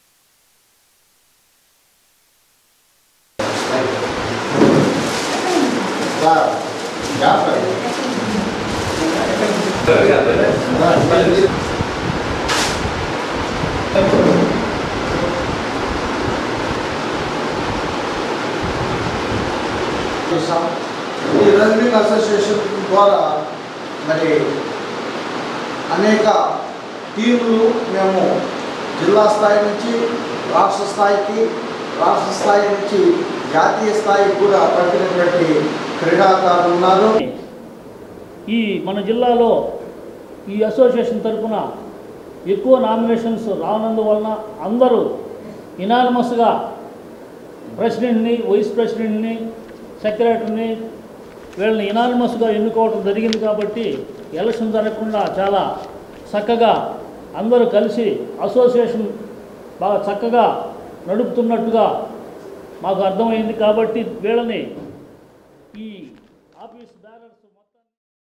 చేశాం ఈ రెజ్లింగ్ అసోసియేషన్ ద్వారా మరి అనేక టీములు మేము జిల్లా స్థాయి నుంచి రాష్ట్ర స్థాయికి రాష్ట్ర స్థాయి నుంచి జాతీయ స్థాయికి కూడా పట్టినటువంటి క్రీడాకారులు ఉన్నారు ఈ మన జిల్లాలో ఈ అసోసియేషన్ తరఫున ఎక్కువ నామినేషన్స్ రానందువలన అందరూ ఇనానమస్గా ప్రెసిడెంట్ని వైస్ ప్రెసిడెంట్ని సెక్రటరీని వీళ్ళని ఇనానమస్గా ఎన్నుకోవడం జరిగింది కాబట్టి ఎలక్షన్ జరగకుండా చాలా చక్కగా అందరూ కలిసి అసోసియేషన్ బాగా చక్కగా నడుపుతున్నట్టుగా మాకు అర్థమైంది కాబట్టి వీళ్ళని ఈ ఆఫీస్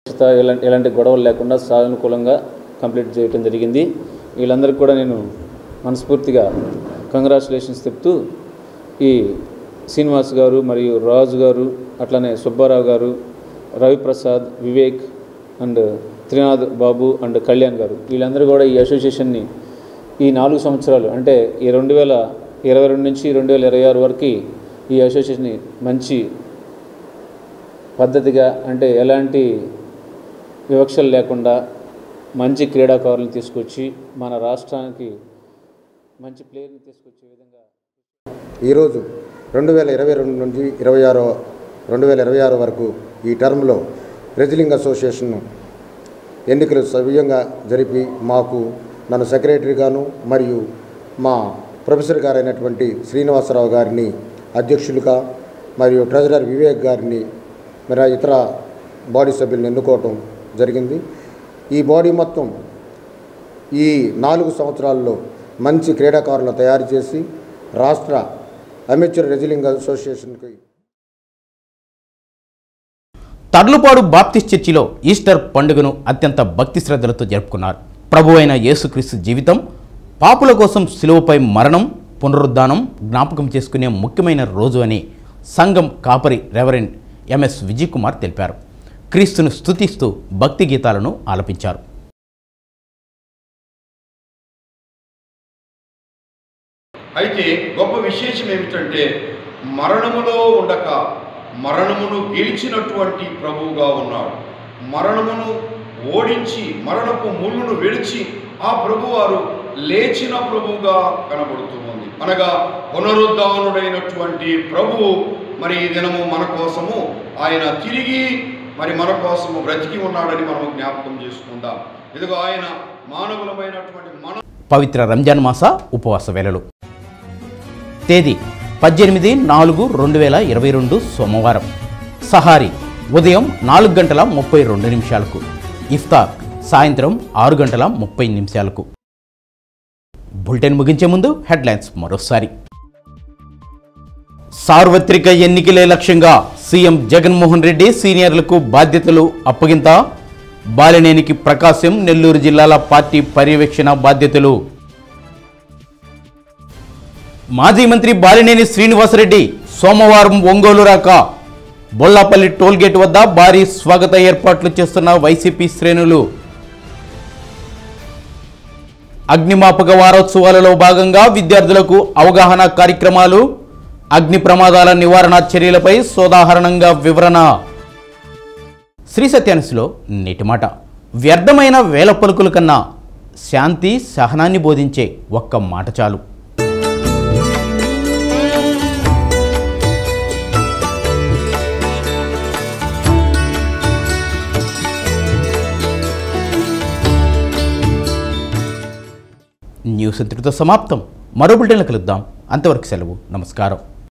ఎలాంటి ఎలాంటి గొడవలు లేకుండా సానుకూలంగా కంప్లీట్ చేయడం జరిగింది వీళ్ళందరికీ కూడా నేను మనస్ఫూర్తిగా కంగ్రాచులేషన్స్ చెప్తూ ఈ శ్రీనివాస్ గారు మరియు రాజు గారు అట్లనే సుబ్బారావు గారు రవిప్రసాద్ వివేక్ అండ్ త్రినాథ్ బాబు అండ్ కళ్యాణ్ గారు వీళ్ళందరూ కూడా ఈ అసోసియేషన్ని ఈ నాలుగు సంవత్సరాలు అంటే ఈ రెండు వేల ఇరవై రెండు నుంచి రెండు వేల ఇరవై ఆరు వరకు ఈ అసోసియేషన్ని మంచి పద్ధతిగా అంటే ఎలాంటి వివక్షలు లేకుండా మంచి క్రీడాకారులను తీసుకొచ్చి మన రాష్ట్రానికి మంచి ప్లేయర్ని తీసుకొచ్చే విధంగా ఈరోజు రెండు వేల ఇరవై రెండు నుంచి ఇరవై ఆరో రెండు వేల ఇరవై ఆరు వరకు ఈ టర్మ్లో రెజ్లింగ్ అసోసియేషన్ ఎన్నికలు సవ్యంగా జరిపి మాకు నన్ను సెక్రటరీగాను మరియు మా ప్రొఫెసర్ గారైనటువంటి శ్రీనివాసరావు గారిని అధ్యక్షులుగా మరియు ట్రెజరర్ వివేక్ గారిని మరి ఇతర బాడీ సభ్యులను ఎన్నుకోవటం జరిగింది ఈ బాడీ మొత్తం ఈ నాలుగు సంవత్సరాల్లో మంచి క్రీడాకారులను తయారు చేసి రాష్ట్ర అమెచ్యూర్ రెజ్లింగ్ అసోసియేషన్కి తర్లుపాడు బాప్టిస్ట్ చర్చిలో ఈస్టర్ పండుగను అత్యంత భక్తి శ్రద్ధలతో జరుపుకున్నారు ప్రభు అయిన యేసుక్రీస్తు జీవితం పాపుల కోసం శిలువపై మరణం పునరుద్ధానం జ్ఞాపకం చేసుకునే ముఖ్యమైన రోజు అని సంఘం కాపరి రెవరెండ్ ఎంఎస్ విజయ్ కుమార్ తెలిపారు క్రీస్తును స్తుతిస్తూ భక్తి గీతాలను ఆలపించారు అయితే గొప్ప విశేషం ఏమిటంటే మరణములో ఉండక మరణమును గెలిచినటువంటి ప్రభువుగా ఉన్నాడు మరణమును ఓడించి మరణపు ముళ్ళును విడిచి ఆ ప్రభువారు లేచిన ప్రభువుగా కనబడుతూ ఉంది అనగా పునరుద్ధానుడైనటువంటి ప్రభువు మరి ఈ దినము మన కోసము ఆయన తిరిగి మరి మన కోసము బ్రతికి ఉన్నాడని మనము జ్ఞాపకం చేసుకుందాం ఇదిగో ఆయన మానవులమైనటువంటి మన పవిత్ర రంజాన్ మాస ఉపవాస వేళలు తేదీ పద్దెనిమిది నాలుగు రెండు వేల ఇరవై రెండు సోమవారం సహారీ ఉదయం నాలుగు గంటల ముప్పై రెండు నిమిషాలకు ఇఫ్తార్ సాయంత్రం ఆరు గంటల ముప్పై నిమిషాలకు బులెటిన్ ముగించే ముందు హెడ్లైన్స్ మరోసారి సార్వత్రిక ఎన్నికలే లక్ష్యంగా సీఎం జగన్మోహన్ రెడ్డి సీనియర్లకు బాధ్యతలు అప్పగింత బాలినేనికి ప్రకాశం నెల్లూరు జిల్లాల పార్టీ పర్యవేక్షణ బాధ్యతలు మాజీ మంత్రి బాలినేని శ్రీనివాసరెడ్డి సోమవారం ఒంగోలు రాక బొల్లాపల్లి టోల్గేట్ వద్ద భారీ స్వాగత ఏర్పాట్లు చేస్తున్న వైసీపీ శ్రేణులు అగ్నిమాపక వారోత్సవాలలో భాగంగా విద్యార్థులకు అవగాహన కార్యక్రమాలు అగ్ని ప్రమాదాల నివారణ చర్యలపై సోదాహరణంగా వివరణ శ్రీ సత్యానుసులో నేటి మాట వ్యర్థమైన వేల పలుకుల కన్నా శాంతి సహనాన్ని బోధించే ఒక్క మాట చాలు న్యూస్ ఇంతటితో సమాప్తం మరో బులెటిన్లో కలుద్దాం అంతవరకు సెలవు నమస్కారం